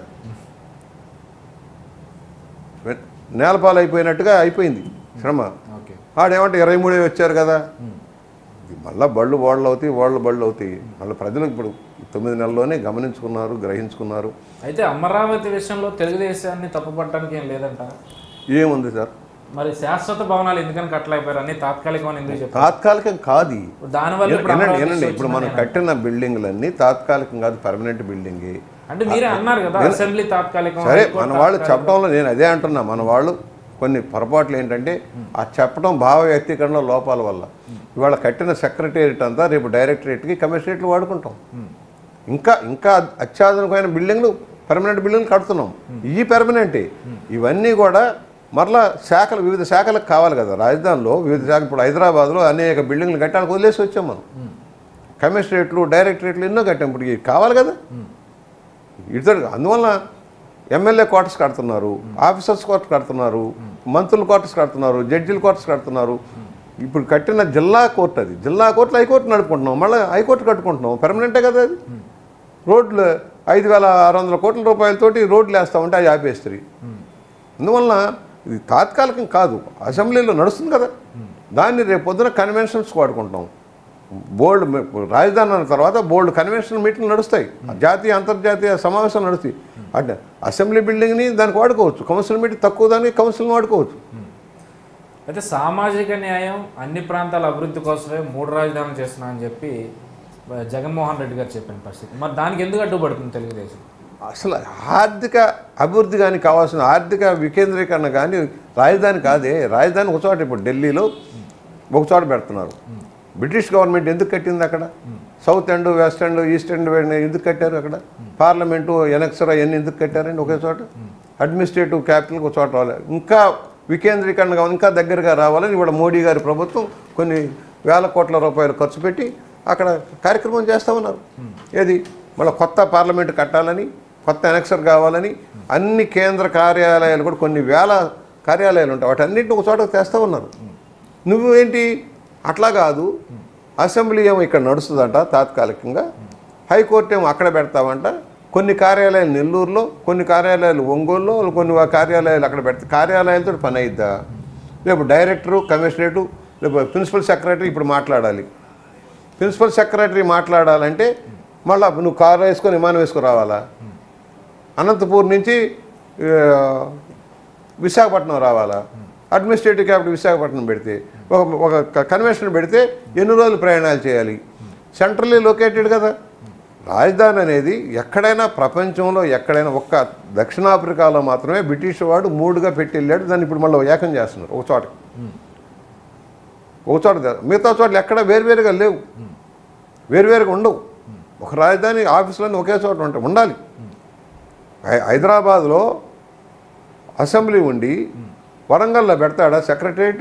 B: వె- నేలపాలు అయిపోయినట్టుగా అయిపోయింది శ్రమ
A: ఓకే
B: ఆడేమంటే ఇరవై మూడే వచ్చారు కదా ఇది మళ్ళా బళ్ళు ఓడలు అవుతాయి ఓడలు బళ్ళు అవుతాయి మళ్ళీ ప్రజలు ఇప్పుడు తొమ్మిది నెలల్లోనే గమనించుకున్నారు గ్రహించుకున్నారు
A: అయితే అమరావతి విషయంలో తెలుగుదేశాన్ని తప్పుపట్టడానికి ఏం లేదంట
B: ఏముంది సార్
A: మరి శాశ్వత భవనాలు ఎందుకని కట్టలేకపోయారు అన్ని తాత్కాలికమని ఎందుకు చెప్పారు
B: తాత్కాలికం కాదు ఇది.
A: దానివల్ల ఇప్పుడు
B: వినండి
A: అమరావతి
B: వినండి
A: ఇష్యూ
B: ఇప్పుడు మనం
A: వచ్చిందని
B: కట్టిన బిల్డింగ్లన్నీ తాత్కాలికం కాదు పర్మనెంట్ బిల్డింగ్
A: అంటే మీరే అన్నారు కదా అసెంబ్లీ తాత్కాలికం
B: సరే
A: హైకోర్టు
B: మన వాళ్ళు చెప్పడంలో నేను అదే అంటున్నా మన వాళ్ళు కొన్ని పొరపాట్లు ఏంటంటే ఆ చెప్పడం భావ వ్యక్తీకరణలో లోపాల వల్ల ఇవాళ కట్టిన సెక్రటేరియట్ అంతా రేపు డైరెక్టరేట్కి కమిషనరేట్లు వాడుకుంటాం ఇంకా ఇంకా అత్యాధునికమైన బిల్డింగ్లు పర్మనెంట్ బిల్డింగ్లు కడుతున్నాం ఈ పర్మనెంటే ఇవన్నీ కూడా మరలా శాఖలు వివిధ శాఖలకు కావాలి కదా రాజధానిలో వివిధ శాఖ ఇప్పుడు హైదరాబాద్లో అనేక బిల్డింగ్లు కట్టానికి వదిలేసి వచ్చాం మనం కమిషనరేట్లు డైరెక్టరేట్లు ఎన్నో కట్టాం ఇప్పుడు ఇవి కావాలి కదా ఇద్దరు అందువల్ల ఎమ్మెల్యే క్వార్టర్స్ కడుతున్నారు ఆఫీసర్స్ క్వార్టర్స్ కడుతున్నారు మంత్రుల క్వార్టర్స్ కడుతున్నారు జడ్జిల క్వార్టర్స్ కడుతున్నారు ఇప్పుడు కట్టిన జిల్లా కోర్టు అది జిల్లా కోర్టులో హైకోర్టు నడుపుకుంటున్నాం మళ్ళీ హైకోర్టు కట్టుకుంటున్నాం పెర్మనెంటే కదా అది రోడ్లు ఐదు వేల ఆరు వందల కోట్ల రూపాయలతోటి రోడ్లు వేస్తామంటే అది ఆపేస్తారు అందువల్ల ఇది తాత్కాలికం కాదు అసెంబ్లీలో నడుస్తుంది కదా దాన్ని రేపు పొద్దున కన్వెన్షన్స్ వాడుకుంటాం బోల్డ్ రాజధాని అన్న తర్వాత బోల్డ్ కన్వెన్షన్ మీటింగ్లు నడుస్తాయి జాతీయ అంతర్జాతీయ సమావేశాలు నడుస్తాయి అంటే అసెంబ్లీ బిల్డింగ్ని దానికి వాడుకోవచ్చు కౌన్సిల్ మీటింగ్ తక్కువ దానికి కౌన్సిల్ని వాడుకోవచ్చు
A: అయితే సామాజిక న్యాయం అన్ని ప్రాంతాల అభివృద్ధి కోసమే మూడు రాజధానులు చేస్తున్నా అని చెప్పి జగన్మోహన్ రెడ్డి గారు చెప్పిన పరిస్థితి మరి దానికి ఎందుకు అడ్డుపడుతుంది తెలుగుదేశం
B: అసలు ఆర్థిక అభివృద్ధి కానీ కావాల్సిన ఆర్థిక వికేంద్రీకరణ కానీ రాజధాని కాదే రాజధాని ఒక చోట ఇప్పుడు ఢిల్లీలో ఒక చోట పెడుతున్నారు బ్రిటిష్ గవర్నమెంట్ ఎందుకు కట్టింది అక్కడ south end west end east end ఎందుకు కట్టారు అక్కడ పార్లమెంటు ఎనక్సరా ఎన్ని ఎందుకు కట్టారండి ఒకే చోట అడ్మినిస్ట్రేటివ్ క్యాపిటల్ ఒక చోట రావాలి ఇంకా వికేంద్రీకరణ కావాలి ఇంకా దగ్గరగా రావాలని ఇవాళ మోడీ గారి ప్రభుత్వం కొన్ని వేల కోట్ల రూపాయలు ఖర్చు పెట్టి అక్కడ కార్యక్రమం చేస్తూ ఉన్నారు ఏది మళ్ళీ కొత్త పార్లమెంట్ కట్టాలని కొత్త ఎనక్సర్ కావాలని అన్ని కేంద్ర కార్యాలయాలు కూడా కొన్ని వేల కార్యాలయాలు ఉంటాయి వాటన్నింటిని ఒక చోట తెస్తూ ఉన్నారు నువ్వు ఏంటి అట్లా కాదు అసెంబ్లీ ఏమో ఇక్కడ నడుస్తుందంట తాత్కాలికంగా హైకోర్టు ఏమో అక్కడ పెడతామంట కొన్ని కార్యాలయాలు నెల్లూరులో కొన్ని కార్యాలయాలు ఒంగోలులో కొన్ని కార్యాలయాలు అక్కడ పెడతా కార్యాలయాలతో పని అయిద్దా రేపు డైరెక్టరు కమిషనరేటు రేపు ప్రిన్సిపల్ సెక్రటరీ ఇప్పుడు మాట్లాడాలి ప్రిన్సిపల్ సెక్రటరీ మాట్లాడాలంటే మళ్ళీ నువ్వు కారు వేసుకొని విమానం వేసుకొని రావాలా అనంతపూర్ నుంచి ఆ, విశాఖపట్నం రావాలా అడ్మినిస్ట్రేటివ్ క్యాపిటల్ విశాఖపట్నం పెడితే ఒక ఒక కన్వెన్షన్ పెడితే ఎన్ని రోజులు ప్రయాణాలు చేయాలి సెంట్రల్లీ లొకేటెడ్ కదా రాజధాని అనేది ఎక్కడైనా ప్రపంచంలో ఎక్కడైనా ఒక్క దక్షిణాఫ్రికాలో మాత్రమే బ్రిటిష్ వాడు మూడుగా పెట్టి వెళ్ళాడు దాన్ని ఇప్పుడు మళ్ళీ ఏకం చేస్తున్నారు ఒక చోట ఒక చోట దే- మిగతా చోట్ల ఎక్కడ వేరువేరుగా లేవు వేరువేరుగా ఉండవు ఒక రాజధాని ఆఫీసులన్నీ ఒకే చోట ఉంటాయి ఉండాలి హై- హైదరాబాద్లో అసెంబ్లీ ఉండి వరంగల్లో పెడతాడా సెక్రటరేట్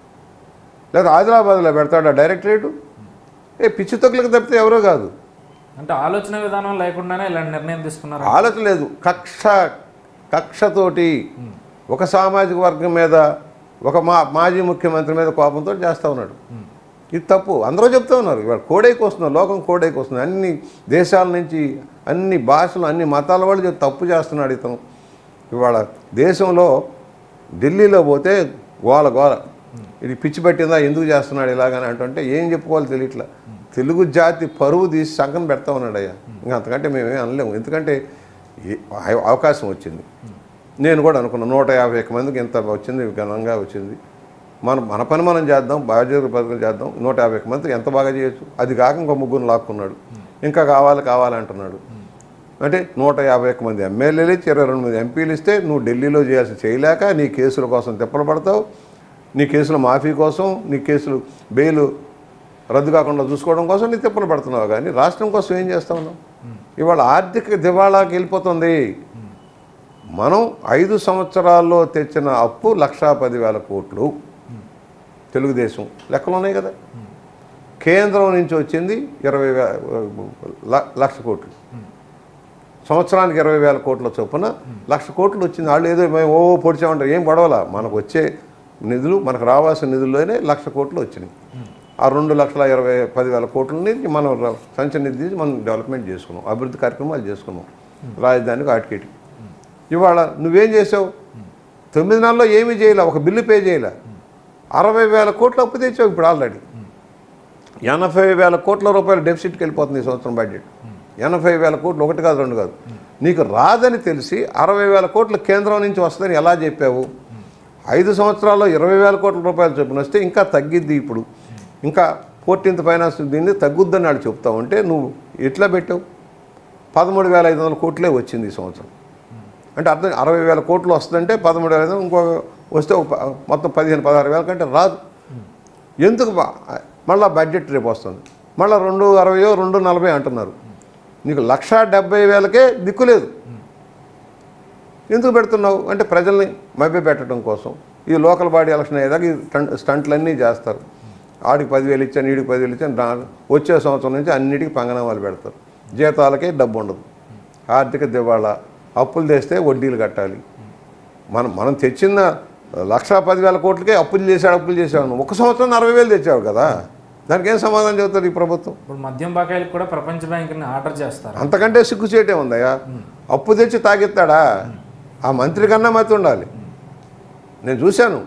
B: లేదా హైదరాబాద్లో పెడతాడా డైరెక్టరేటు ఏ పిచ్చి తొక్కులకు తప్పితే ఎవరో కాదు
A: అంటే ఆలోచన విధానం లేకుండానే ఇలాంటి నిర్ణయం తీసుకున్నారు
B: ఆలోచన లేదు కక్ష కక్షతోటి ఒక సామాజిక వర్గం మీద ఒక మా మాజీ ముఖ్యమంత్రి మీద కోపంతో చేస్తూ ఉన్నాడు ఇది తప్పు అందరూ చెప్తూ ఉన్నారు ఇవాళ కోడైకి వస్తున్నారు లోకం కోడైకి వస్తుంది అన్ని దేశాల నుంచి అన్ని భాషలు అన్ని మతాల వాళ్ళు చెప్ తప్పు చేస్తున్నాడు ఇతను ఇవాళ దేశంలో ఢిల్లీలో పోతే గోల గోల ఇది పిచ్చి పెట్టిందా ఎందుకు చేస్తున్నాడు ఇలాగని అంటుంటే ఏం చెప్పుకోవాలి తెలియట్లా తెలుగు జాతి పరువు తీసి సంకం పెడతా ఉన్నాడు అయ్యా ఇంకా అంతకంటే మేమేం అనలేము ఎందుకంటే ఈ- అవ- అవకాశం వచ్చింది నేను కూడా అనుకున్నా నూట యాభై ఒక్క మందికి ఇంత వచ్చింది ఘనంగా వచ్చింది మనం మన పని మనం చేద్దాం బాధ్యత పథకం చేద్దాం నూట యాభై ఒక్క మందికి ఎంత బాగా చేయొచ్చు అది కాక ఇంకో ముగ్గురు లాక్కున్నాడు ఇంకా కావాలి కావాలంటున్నాడు అంటే నూట యాభై ఒక్క మంది ఎమ్మెల్యేలు ఇచ్చి ఇరవై రెండు మంది ఎంపీలు ఇస్తే నువ్వు ఢిల్లీలో చేయాల్సి చేయలేక నీ కేసుల కోసం తిప్పలు పడతావు నీ కేసుల మాఫీ కోసం నీ కేసులు బెయిల్ రద్దు కాకుండా చూసుకోవడం కోసం నీ తిప్పలు పడుతున్నావు కానీ రాష్ట్రం కోసం ఏం చేస్తా ఉన్నావు ఇవాళ ఆర్థిక దివాళాకి వెళ్ళిపోతుంది మనం ఐదు సంవత్సరాల్లో తెచ్చిన అప్పు లక్షా పదివేల కోట్లు తెలుగుదేశం లెక్కలు ఉన్నాయి కదా కేంద్రం నుంచి వచ్చింది ఇరవై వే ల- లక్ష కోట్లు సంవత్సరానికి ఇరవై వేల కోట్ల చొప్పున లక్ష కోట్లు వచ్చింది వాళ్ళు ఏదో మేము ఓ పొడిచామంటారు ఏం గొడవలా మనకు వచ్చే నిధులు మనకు రావాల్సిన నిధుల్లోనే లక్ష కోట్లు వచ్చినాయి ఆ రెండు లక్షల ఇరవై పదివేల కోట్లని మనం ర- సంచ నిధి తీసి మనం డెవలప్మెంట్ చేసుకున్నాం అభివృద్ధి కార్యక్రమాలు చేసుకున్నాం రాజధానికి ఆటికేటి ఇవాళ నువ్వేం చేసావు తొమ్మిది నెలల్లో ఏమీ చేయలే ఒక బిల్లు పే చేయలే అరవై వేల కోట్లు అప్పు తెచ్చావు ఇప్పుడు ఆల్రెడీ ఎనభై వేల కోట్ల రూపాయలు డెఫిసిట్కి వెళ్ళిపోతుంది ఈ సంవత్సరం బడ్జెట్ ఎనభై వేల కోట్లు ఒకటి కాదు రెండు కాదు నీకు రాదని తెలిసి అరవై వేల కోట్లు కేంద్రం నుంచి వస్తుందని ఎలా చెప్పావు ఐదు సంవత్సరాల్లో ఇరవై వేల కోట్ల రూపాయలు చొప్పున వస్తే ఇంకా తగ్గిద్ది ఇప్పుడు ఇంకా ఫోర్టీన్త్ ఫైనాన్స్ దీన్ని తగ్గుద్దని వాళ్ళు చెప్తా ఉంటే నువ్వు ఎట్లా పెట్టావు పదమూడు వేల ఐదు వందల కోట్లే వచ్చింది ఈ సంవత్సరం అంటే అర్థం అరవై వేల కోట్లు వస్తుందంటే పదమూడు వేల ఐదు వందలు ఇంకో వస్తే ఒక ప- మొత్తం పదిహేను పదహారు వేల కంటే రాదు ఎందుకు బా- మళ్ళా బడ్జెట్ రేపు వస్తుంది మళ్ళీ రెండు అరవయో రెండు నలభై అంటున్నారు నీకు లక్ష డెబ్బై వేలకే దిక్కులేదు ఎందుకు పెడుతున్నావు అంటే ప్రజల్ని మభ్య పెట్టడం కోసం ఈ లోకల్ బాడీ ఎలక్షన్ అయ్యేదాకా ఈ స్టంట్ స్టంట్లన్నీ చేస్తారు ఆడికి పదివేలు ఇచ్చాను ఈడికి పదివేలు ఇచ్చాను రా- వచ్చే సంవత్సరం నుంచి అన్నిటికీ పంగనామాలు పెడతారు జీతాలకే డబ్బు ఉండదు ఆర్థిక దివాళా అప్పులు తెస్తే వడ్డీలు కట్టాలి మనం మనం తెచ్చిన లక్ష పదివేల కోట్లకే అప్పులు చేశాడు అప్పులు చేశాడు ఒక సంవత్సరం అరవై వేలు తెచ్చావు కదా దానికి ఏం సమాధానం చెబుతారు ఈ ప్రభుత్వం
A: ఇప్పుడు మద్యం బకాయిలకు కూడా ప్రపంచ బ్యాంకుని ఆర్డర్ చేస్తారు
B: అంతకంటే సిగ్గుచేటే ఉందయ్యా అప్పు తెచ్చి తాగిస్తాడా ఆ మంత్రి కన్నా మతి ఉండాలి నేను చూశాను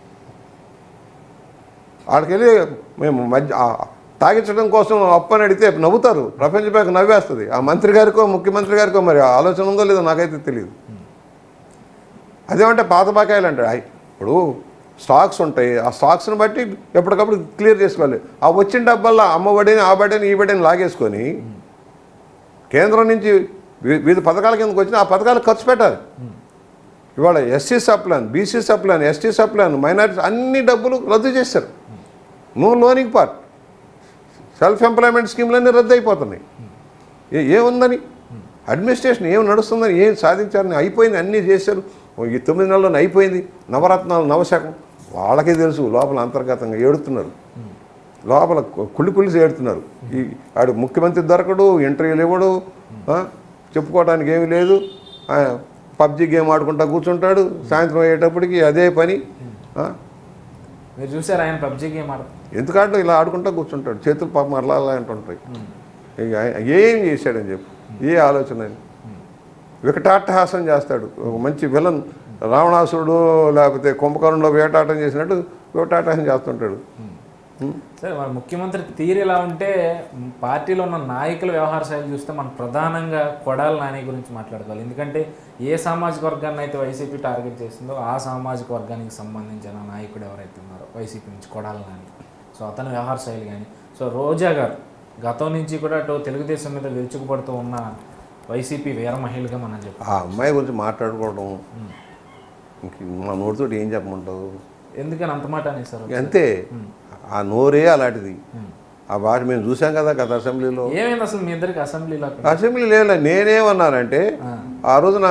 B: ఆడికెళ్ళి మేము మధ్య ఆ తాగించడం కోసం అప్పు అని అడిగితే నవ్వుతారు ప్రపంచ బ్యాంక్ నవ్వేస్తుంది ఆ మంత్రి గారికో ముఖ్యమంత్రి గారికో మరి ఆ ఆలోచన ఉందో లేదో నాకైతే తెలియదు అదేమంటే పాత బకాయిలు అంటాడు అయ్, ఇప్పుడు స్టాక్స్ ఉంటాయి ఆ స్టాక్స్ని బట్టి ఎప్పటికప్పుడు క్లియర్ చేసుకోవాలి ఆ వచ్చిన డబ్బల్లా అమ్మ బడిని ఆ బడిని ఈ బడిని లాగేసుకొని కేంద్రం నుంచి వి- వివిధ పథకాల కిందకు వచ్చిన ఆ పథకాలు ఖర్చు పెట్టాలి ఇవాళ SC sub plan BC sub plan ST sub plan minorities అన్ని డబ్బులు రద్దు చేశారు no loaning part self employment స్కీమ్లన్నీ రద్దు అయిపోతున్నాయి ఏ ఏముందని అడ్మినిస్ట్రేషన్ ఏం నడుస్తుందని ఏం సాధించారని అయిపోయింది అన్నీ చేశారు ఓ ఈ తొమ్మిది నెలల్లో అయిపోయింది నవరత్నాలు నవశకం వాళ్ళకే తెలుసు లోపల అంతర్గతంగా ఏడుతున్నారు లోపల కు- కుళ్ళి కుళ్ళి ఏడుతున్నారు ఈ ఆడు ముఖ్యమంత్రి దొరకడు ఇంటర్వ్యూలు ఇవ్వడు ఆ, చెప్పుకోవడానికి ఏమీ లేదు పబ్జి గేమ్ ఆడుకుంటా కూర్చుంటాడు సాయంత్రం అయ్యేటప్పటికి అదే పని ఆ,
A: మీరు చూసారు ఆయన పబ్జీ గేమ్ ఆడ
B: ఎందుకంటే ఇలా ఆడుకుంటా కూర్చుంటాడు చేతులు పాపం అలా అలా అంటుంటాయి ఇక ఆయన ఏం చేశాడని చెప్పు ఏ ఆలోచన అని వికటాట్టహాసం చేస్తాడు ఒక మంచి విలన్ రావణాసురుడు లేకపోతే కుంభకర్ణంలో వేటాటం చేసినట్టు వేటాటహాసం చేస్తుంటాడు
A: సరే మన ముఖ్యమంత్రి తీరు ఎలా ఉంటే మ్, పార్టీలో ఉన్న నాయకుల వ్యవహార శైలి చూస్తే మనం ప్రధానంగా కొడాల నాని గురించి మాట్లాడుకోవాలి ఎందుకంటే ఏ సామాజిక వర్గాన్ని అయితే వైసీపీ టార్గెట్ చేసిందో ఆ సామాజిక వర్గానికి సంబంధించిన నాయకుడు ఎవరైతే ఉన్నారో వైసీపీ నుంచి కొడాల నాని సో అతని వ్యవహార శైలి కానీ సో రోజా గారు గతం నుంచి కూడా అటు తెలుగుదేశం మీద విరుచుకుపడుతూ ఉన్న వైసీపీ వీర మహిళగా మనం చెప్పాలి
B: ఆ అమ్మాయి గురించి మాట్లాడుకోవడం ఇంక మా నోటితోటి ఏం చెప్పమంటావు
A: ఎందుకని అంత మాట అనేసారు
B: అంతే ఆ నోరే అలాంటిది ఆ భాష మేము చూసాం కదా గత అసెంబ్లీలో
A: ఏమైంది అసలు మీ ఇద్దరికి అసెంబ్లీలో అక్కడ?
B: అసెంబ్లీ లేదు నేనేమన్నానంటే ఆ రోజున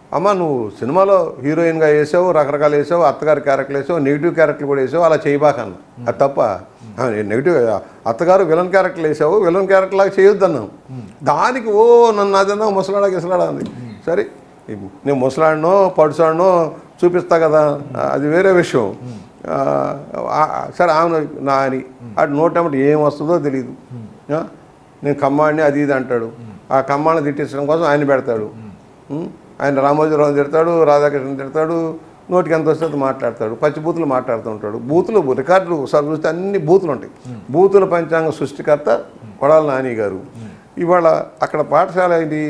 B: అమ్మ నువ్వు సినిమాలో హీరోయిన్గా వేసావు రకరకాలు వేసావు అత్తగారి క్యారెక్టర్లు వేసావు నెగిటివ్ క్యారెక్టర్లు కూడా వేసావు అలా చేయబాకన్న అది తప్ప ఆ, నెగిటివ్ అత్తగారు విలన్ క్యారెక్టర్లు వేసావు విలన్ క్యారెక్టర్ లాగా చేయొద్దన్నాం దానికి ఓ నన్ను అదన్నా ముసలాడా గిసలాడా అంది సరే నేను ముసలాడినో పడుసాడినో చూపిస్తా కదా అది వేరే విషయం ఆ, ఆ, సరే ఆమె నా అని అటు నోటమ్మటి ఏం వస్తుందో తెలియదు ఆ, నేను కమ్మాడిని అది ఇది అంటాడు ఆ కమ్మాడిని తిట్టించడం కోసం ఆయన పెడతాడు ఉం? ఆయన రామోజీరావు తిడతాడు రాధాకృష్ణ తిడతాడు నోటికి ఎంత వస్తే అది మాట్లాడతాడు పచ్చి బూతులు మాట్లాడుతూ ఉంటాడు బూతులు రికార్డులు ఒకసారి చూస్తే అన్ని బూతులు ఉంటాయి బూతుల పంచాంగ సృష్టికర్త కొడాల నాని గారు ఇవాళ అక్కడ పాఠశాల ఏంటి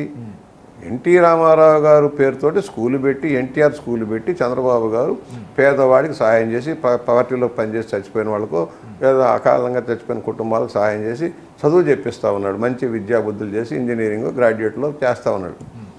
B: ఎన్టీ రామారావు గారు పేరుతోటి స్కూల్ పెట్టి ఎన్టీఆర్ స్కూల్ పెట్టి చంద్రబాబు గారు పేదవాడికి సహాయం చేసి ప- పార్టీలో పనిచేసి చచ్చిపోయిన వాళ్ళకు లేదా అకాలంగా చచ్చిపోయిన కుటుంబాలకు సహాయం చేసి చదువు చెప్పిస్తూ ఉన్నాడు మంచి విద్యా బుద్ధులు చేసి ఇంజనీరింగ్ గ్రాడ్యుయేట్లో చేస్తూ ఉన్నాడు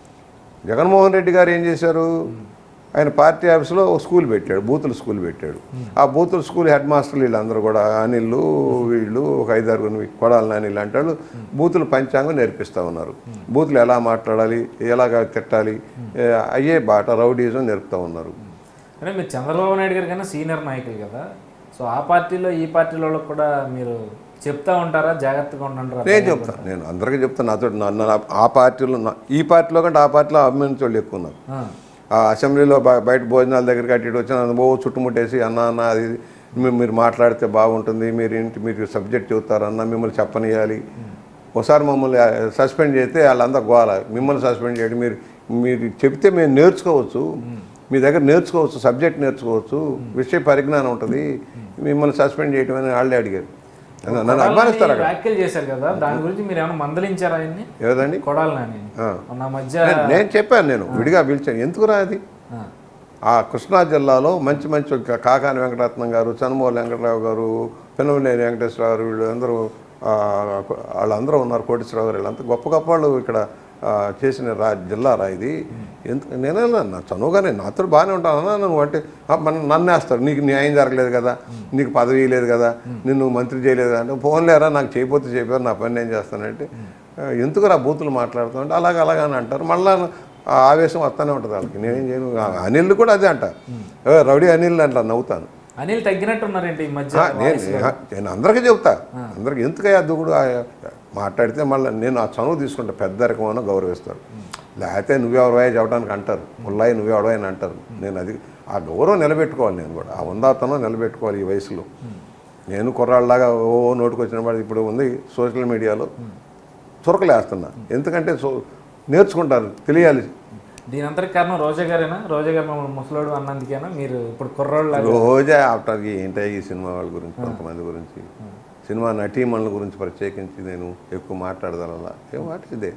B: జగన్మోహన్ రెడ్డి గారు ఏం చేశారు ఆయన పార్టీ ఆఫీస్లో ఒక స్కూల్ పెట్టాడు బూతుల స్కూల్ పెట్టాడు ఆ బూతుల స్కూల్ హెడ్ మాస్టర్లు వీళ్ళందరూ కూడా అనిళ్ళు వీళ్ళు ఒక ఐదారు కొడాలని అనిల్ అంటాడు బూతులు పంచాంగం నేర్పిస్తూ ఉన్నారు బూతులు ఎలా మాట్లాడాలి ఎలాగ తిట్టాలి ఏ, అయ్యే బాట రౌడీజం నేర్పుతూ ఉన్నారు
A: అంటే మీరు చంద్రబాబు నాయుడు గారి కన్నా సీనియర్ నాయకులు కదా సో ఆ పార్టీలో ఈ పార్టీలో కూడా మీరు చెప్తా ఉంటారా జాగ్రత్తగా ఉండంటారా
B: నేను చెప్తాను నేను అందరికీ చెప్తాను నాతో నన్ను ఆ పార్టీలో నా- ఈ పార్టీలో కంటే ఆ పార్టీలో అభిమానించే వాళ్ళు ఎక్కువ ఉన్నారు
A: ఆ,
B: ఆ అసెంబ్లీలో బ- బయట భోజనాల దగ్గరికి అటు ఇటు వచ్చి నన్ను ఓ చుట్టుముట్టేసి అన్న అన్న అది ఇది, మీ- మీరు మాట్లాడితే బాగుంటుంది మీరు ఏంటి మీరు సబ్జెక్ట్ చెబుతారన్న మిమ్మల్ని చెప్పనియాలి ఒకసారి మమ్మల్ని సస్పెండ్ చేస్తే వాళ్ళంతా గోల మిమ్మల్ని సస్పెండ్ చేయడం మీరు మీరు చెప్తే మేము నేర్చుకోవచ్చు మీ దగ్గర నేర్చుకోవచ్చు సబ్జెక్ట్ నేర్చుకోవచ్చు విషయ పరిజ్ఞానం ఉంటుంది మిమ్మల్ని సస్పెండ్ చేయడం అని వాళ్ళే అడిగారు నన్ను- నన్ను అభిమానిస్తారు అక్కడ
A: వ్యాఖ్యలు చేశారు కదా దాని గురించి మీరు ఏమైనా మందలించారా ఆయన్ని
B: ఏదండి
A: కొడాలి నాని
B: ఆ.
A: నా మధ్య
B: నేను- నేను చెప్పాను నేను విడిగా పిలిచాను ఎందుకు రా అది
A: ఆ,
B: ఆ కృష్ణా జిల్లాలో మంచి మంచి కా- కాకాని వెంకటరత్నం గారు చనుమూల వెంకటరావు గారు పెనుమనేని వెంకటేశ్వర గారు వీళ్ళందరూ ఆ, వాళ్ళందరూ ఉన్నారు కోటేశ్వరరావు గారు వీళ్ళంతా గొప్ప గొప్ప వాళ్ళు ఇక్కడ ఆ, చేసిన రా జిల్లా రా ఇది ఎందుకు నేనే నా చనువుగానే నాతో బాగానే ఉంటానన్నా నువ్వు అంటే "ఆ, మన నన్ను వేస్తారు నీకు న్యాయం జరగలేదు కదా నీకు పదవి లేదు కదా నిన్ను మంత్రి చేయలేదు కదా అంటే ఫోన్లేరా నాకు చేయపోతే చెప్పారు నా పని నేను చేస్తానంటే "ఆ, ఎందుకు రా బూతులు మాట్లాడుతావు అంటే అలాగ అలాగా అని అంటారు మళ్ళా ఆ ఆవేశం వస్తూనే ఉంటుంది వాళ్ళకి నేనేం చేయను ఆ అనిల్ కూడా అదే అంట "ఏ, రౌడీ అనిల్ అంట నవ్వుతాను
A: అనిల్ తగ్గినట్టున్నారేంటి ఈ మధ్య
B: ఆ, నేను నేను అందరికీ చెప్తా అందరికి ఎందుకయ్యా దూకుడు ఆ, మాట్లాడితే మళ్ళీ నేను ఆ చనువు తీసుకుంటా పెద్ద రకమైన గౌరవిస్తాడు లేకపోతే నువ్వెవరవా చెప్పడానికి అంటారు ముల్లాయి నువ్వెవడవా అని అంటారు నేను అది ఆ గౌరవం నిలబెట్టుకోవాలి నేను కూడా ఆ ఉందాతనం నిలబెట్టుకోవాలి ఈ వయసులో నేను కుర్రాళ్ళలాగా ఓ నోటుకు వచ్చిన వాడు ఇప్పుడు ఉంది సోషల్ మీడియాలో చురకలేస్తున్నా ఎందుకంటే సో నేర్చుకుంటారు తెలియాలి
A: దీని అంతటి కారణం రోజా గారేనా రోజా గారు మమ్మల్ని ముసలోడు అన్నందుకేనా మీరు ఇప్పుడు కుర్రోళ్ళు
B: రోజే ఆఫ్టర్ ఏంటో ఈ సినిమా వాళ్ళ గురించి కొంతమంది గురించి సినిమా నటీమణుల గురించి ప్రత్యేకించి నేను ఎక్కువ మాట్లాడదాలా ఏం మాట ఇదే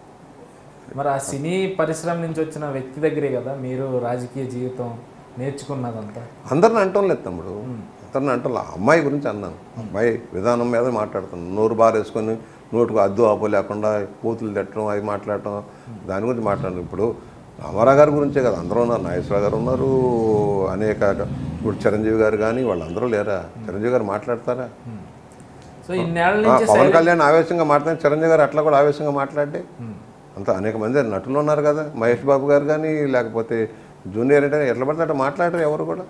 A: మరి ఆ సినీ పరిశ్రమ నుంచి వచ్చిన వ్యక్తి దగ్గరే కదా మీరు రాజకీయ జీవితం నేర్చుకున్నదంతా
B: అందరిని అంటాం లేదు తమ్ముడు అందరిని అంటాం ఆ అమ్మాయి గురించి అన్నాను అమ్మాయి విధానం మీద మాట్లాడుతున్నాను నోరు బారేసుకొని నోటుకు అద్దు ఆపు లేకుండా కూతులు తిట్టడం అవి మాట్లాడటం దాని గురించి మాట్లాడను ఇప్పుడు రామారావు గారి గురించే కదా అందరూ ఉన్నారు నాగేశ్వరరావు గారు ఉన్నారు అనేక ఇప్పుడు చిరంజీవి గారు కానీ వాళ్ళందరూ లేరా చిరంజీవి గారు మాట్లాడతారా
A: సో ఇన్నేళ్ల
B: ఆ,
A: నుంచి
B: పవన్ కళ్యాణ్ ఆవేశంగా మాట్లాడిన చిరంజీవి గారు అట్లా కూడా ఆవేశంగా మాట్లాడే అంత అనేక మంది నటులు ఉన్నారు కదా మహేష్ బాబు గారు కానీ లేకపోతే జూనియర్ అంటే ఎట్లా పడితే అట్లా మాట్లాడరు ఎవరు కూడా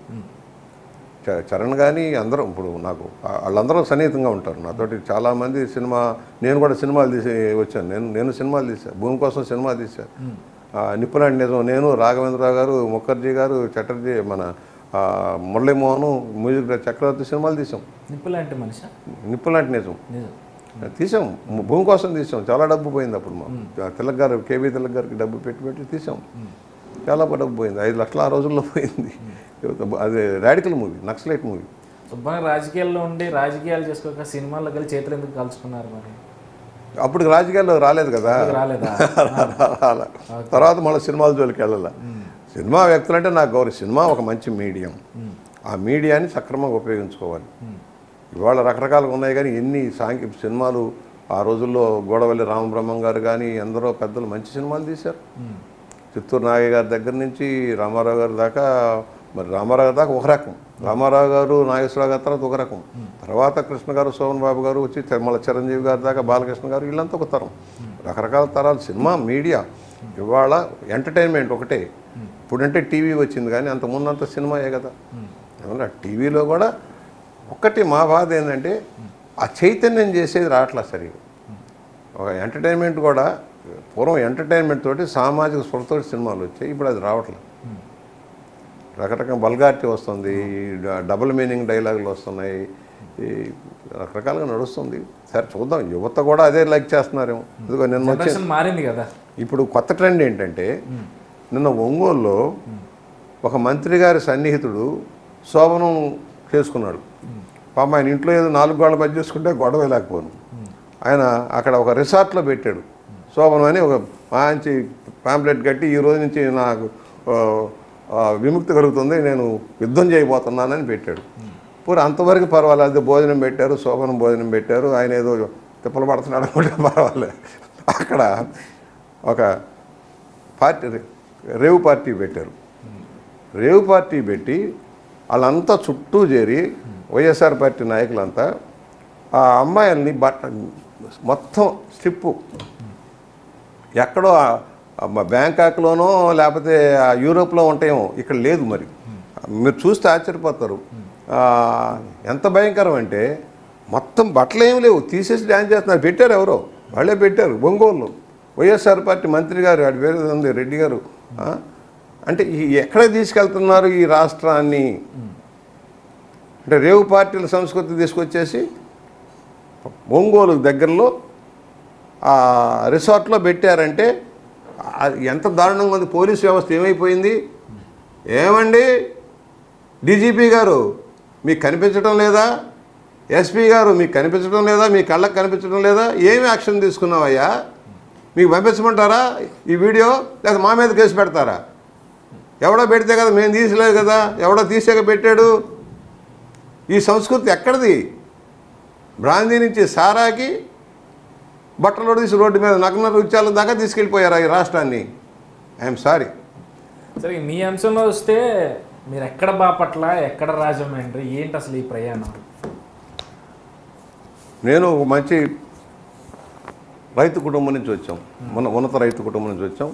B: చ- చరణ్ కానీ అందరూ ఇప్పుడు నాకు ఆ- వాళ్ళందరూ సన్నిహితంగా ఉంటారు నాతోటి చాలామంది సినిమా నేను కూడా సినిమాలు తీసి వచ్చాను నేను నేను సినిమాలు తీశాను భూమి కోసం సినిమా తీశాను నిప్పులాంటి నిజం నేను రాఘవేంద్రరావు గారు ముఖర్జీ గారు చటర్జీ మన ఆ, మురళీమోహన్ మ్యూజిక్ డైరెక్టర్ చక్రవర్తి సినిమాలు తీసాం
A: నిప్పులాంటి మనిషి
B: నిప్పులాంటి నిజం
A: నిజం
B: తీసాం భూమి కోసం తీసాం చాలా డబ్బు పోయింది అప్పుడు మా తిలక్ గారు కేవీ తిలక్ గారికి డబ్బు పెట్టి పెట్టి తీసాం చాలా డబ్బు పోయింది ఐదు లక్షల ఆ రోజుల్లో పోయింది అది రాడికల్ మూవీ నక్సలైట్ మూవీ
A: శుభ్రంగా రాజకీయాల్లో ఉండి రాజకీయాలు చేసుకోక సినిమాల్లో కలిసి చేతులు ఎందుకు కలుసుకున్నారు మరి
B: అప్పుడు రాజకీయాల్లో రాలేదు కదా
A: ఎందుకు రాలేదా
B: రాలే. తర్వాత మళ్ళీ సినిమాల జోలికి వెళ్ళాల సినిమా వ్యక్తులు అంటే నాకు గౌరవ సినిమా ఒక మంచి మీడియం ఆ మీడియాని సక్రమంగా ఉపయోగించుకోవాలి ఇవాళ రకరకాలుగా ఉన్నాయి కానీ ఎన్ని సాంఘిక సినిమాలు ఆ రోజుల్లో గోడవల్లి రామబ్రహ్మం గారు కానీ ఎందరో పెద్దలు మంచి సినిమాలు తీశారు చిత్తూరు నాగయ్య గారి దగ్గర నుంచి రామారావు గారి దాకా మరి రామారావు గారి దాకా ఒక రకం రామారావు గారు నాగేశ్వరరావు గారి తర్వాత ఒక రకం తర్వాత కృష్ణ గారు సోమన్ బాబు గారు వచ్చి తిరుమల చిరంజీవి గారి దాకా బాలకృష్ణ గారు వీళ్ళంతా ఒక తరం రకరకాల తరాలు సినిమా మీడియా ఇవాళ ఎంటర్టైన్మెంట్ ఒకటే ఇప్పుడంటే టీవీ వచ్చింది కానీ అంత ముందంత సినిమాయే కదా ఏమన్నా టీవీలో కూడా ఒక్కటి మా బాధ ఏంటంటే ఆ చైతన్యం చేసేది రావట్లా సరిగా ఒక ఎంటర్టైన్మెంట్ కూడా పూర్వం ఎంటర్టైన్మెంట్ తోటి సామాజిక స్పృహతోటి సినిమాలు వచ్చాయి ఇప్పుడు అది రావట్లేదు రకరకాల బల్గార్టీ వస్తుంది ఈ డ- డబుల్ మీనింగ్ డైలాగులు వస్తున్నాయి ఈ రకరకాలుగా నడుస్తుంది సరే చూద్దాం యువత కూడా అదే లైక్ చేస్తున్నారేమో ఇదిగో నిన్న వచ్చే
A: జనరేషన్ మారింది కదా
B: ఇప్పుడు కొత్త ట్రెండ్ ఏంటంటే నిన్న ఒంగోలులో ఒక మంత్రి గారి సన్నిహితుడు శోభనం చేసుకున్నాడు పాప ఆయన ఇంట్లో ఏదో నాలుగు గోడల మధ్య చేసుకుంటే గొడవ లేకపోను ఆయన అక్కడ ఒక రిసార్ట్లో పెట్టాడు శోభనం అని ఒక మంచి పాంప్లెట్ కట్టి ఈ రోజు నుంచి నాకు ఆ, ఆ, విముక్తి కలుగుతుంది నేను యుద్ధం చేయబోతున్నానని పెట్టాడు పూర అంతవరకు పర్వాలేదు భోజనం పెట్టారు శోభనం భోజనం పెట్టారు ఆయన ఏదో తిప్పలు పడుతున్నాడు అనుకుంటే పర్వాలేదు అక్కడ ఒక పార్టీ రేవు పార్టీ పెట్టారు రేవు పార్టీ పెట్టి వాళ్ళంతా చుట్టూ చేరి వైఎస్ఆర్ పార్టీ నాయకులంతా ఆ అమ్మాయిల్ని బట్ట మొత్తం స్ట్రిప్పు ఎక్కడో ఆ- ఆ మ- బ్యాంకాక్లోనో లేకపోతే ఆ యూరోప్లో ఉంటాయేమో ఇక్కడ లేదు మరి మీరు చూస్తే ఆశ్చర్యపోతారు ఆ, ఎంత భయంకరం అంటే మొత్తం బట్టలు ఏమి లేవు తీసేసి డ్యాన్స్ చేస్తున్నారు పెట్టారు ఎవరో వాళ్ళే పెట్టారు ఒంగోలు వైఎస్ఆర్ పార్టీ మంత్రి గారు వాడి పేరు ఏదో ఉంది రెడ్డి గారు ఆ? అంటే ఈ ఎక్కడ తీసుకెళ్తున్నారు ఈ రాష్ట్రాన్ని అంటే రేవు పార్టీల సంస్కృతి తీసుకొచ్చేసి ఒంగోలు దగ్గరలో ఆ రిసార్ట్లో పెట్టారంటే అది ఎంత దారుణంగా ఉంది పోలీస్ వ్యవస్థ ఏమైపోయింది ఏమండి డీజీపీ గారు మీకు కనిపించడం లేదా ఎస్పీ గారు మీకు కనిపించడం లేదా మీ కళ్ళకు కనిపించడం లేదా ఏమి యాక్షన్ తీసుకున్నావయ్యా మీకు పంపించమంటారా ఈ వీడియో లేదా మా మీద కేసు పెడతారా ఎవడో పెడితే కదా మేము తీసలేదు కదా ఎవడో తీసాక పెట్టాడు ఈ సంస్కృతి ఎక్కడిది బ్రాందీ నుంచి సారాకి బట్టలు తీసి రోడ్డు మీద నగ్న రుచాల దాకా తీసుకెళ్ళిపోయారు ఈ రాష్ట్రాన్ని ఐఎమ్ సారీ
A: సరే మీ అంశంలో వస్తే మీరు ఎక్కడ బాపట్ల ఎక్కడ రాజమండ్రి ఏంటి అసలు ఈ ప్రయాణం
B: నేను ఒక మంచి రైతు కుటుంబం నుంచి వచ్చాం మన ఉన్నత రైతు కుటుంబం నుంచి వచ్చాం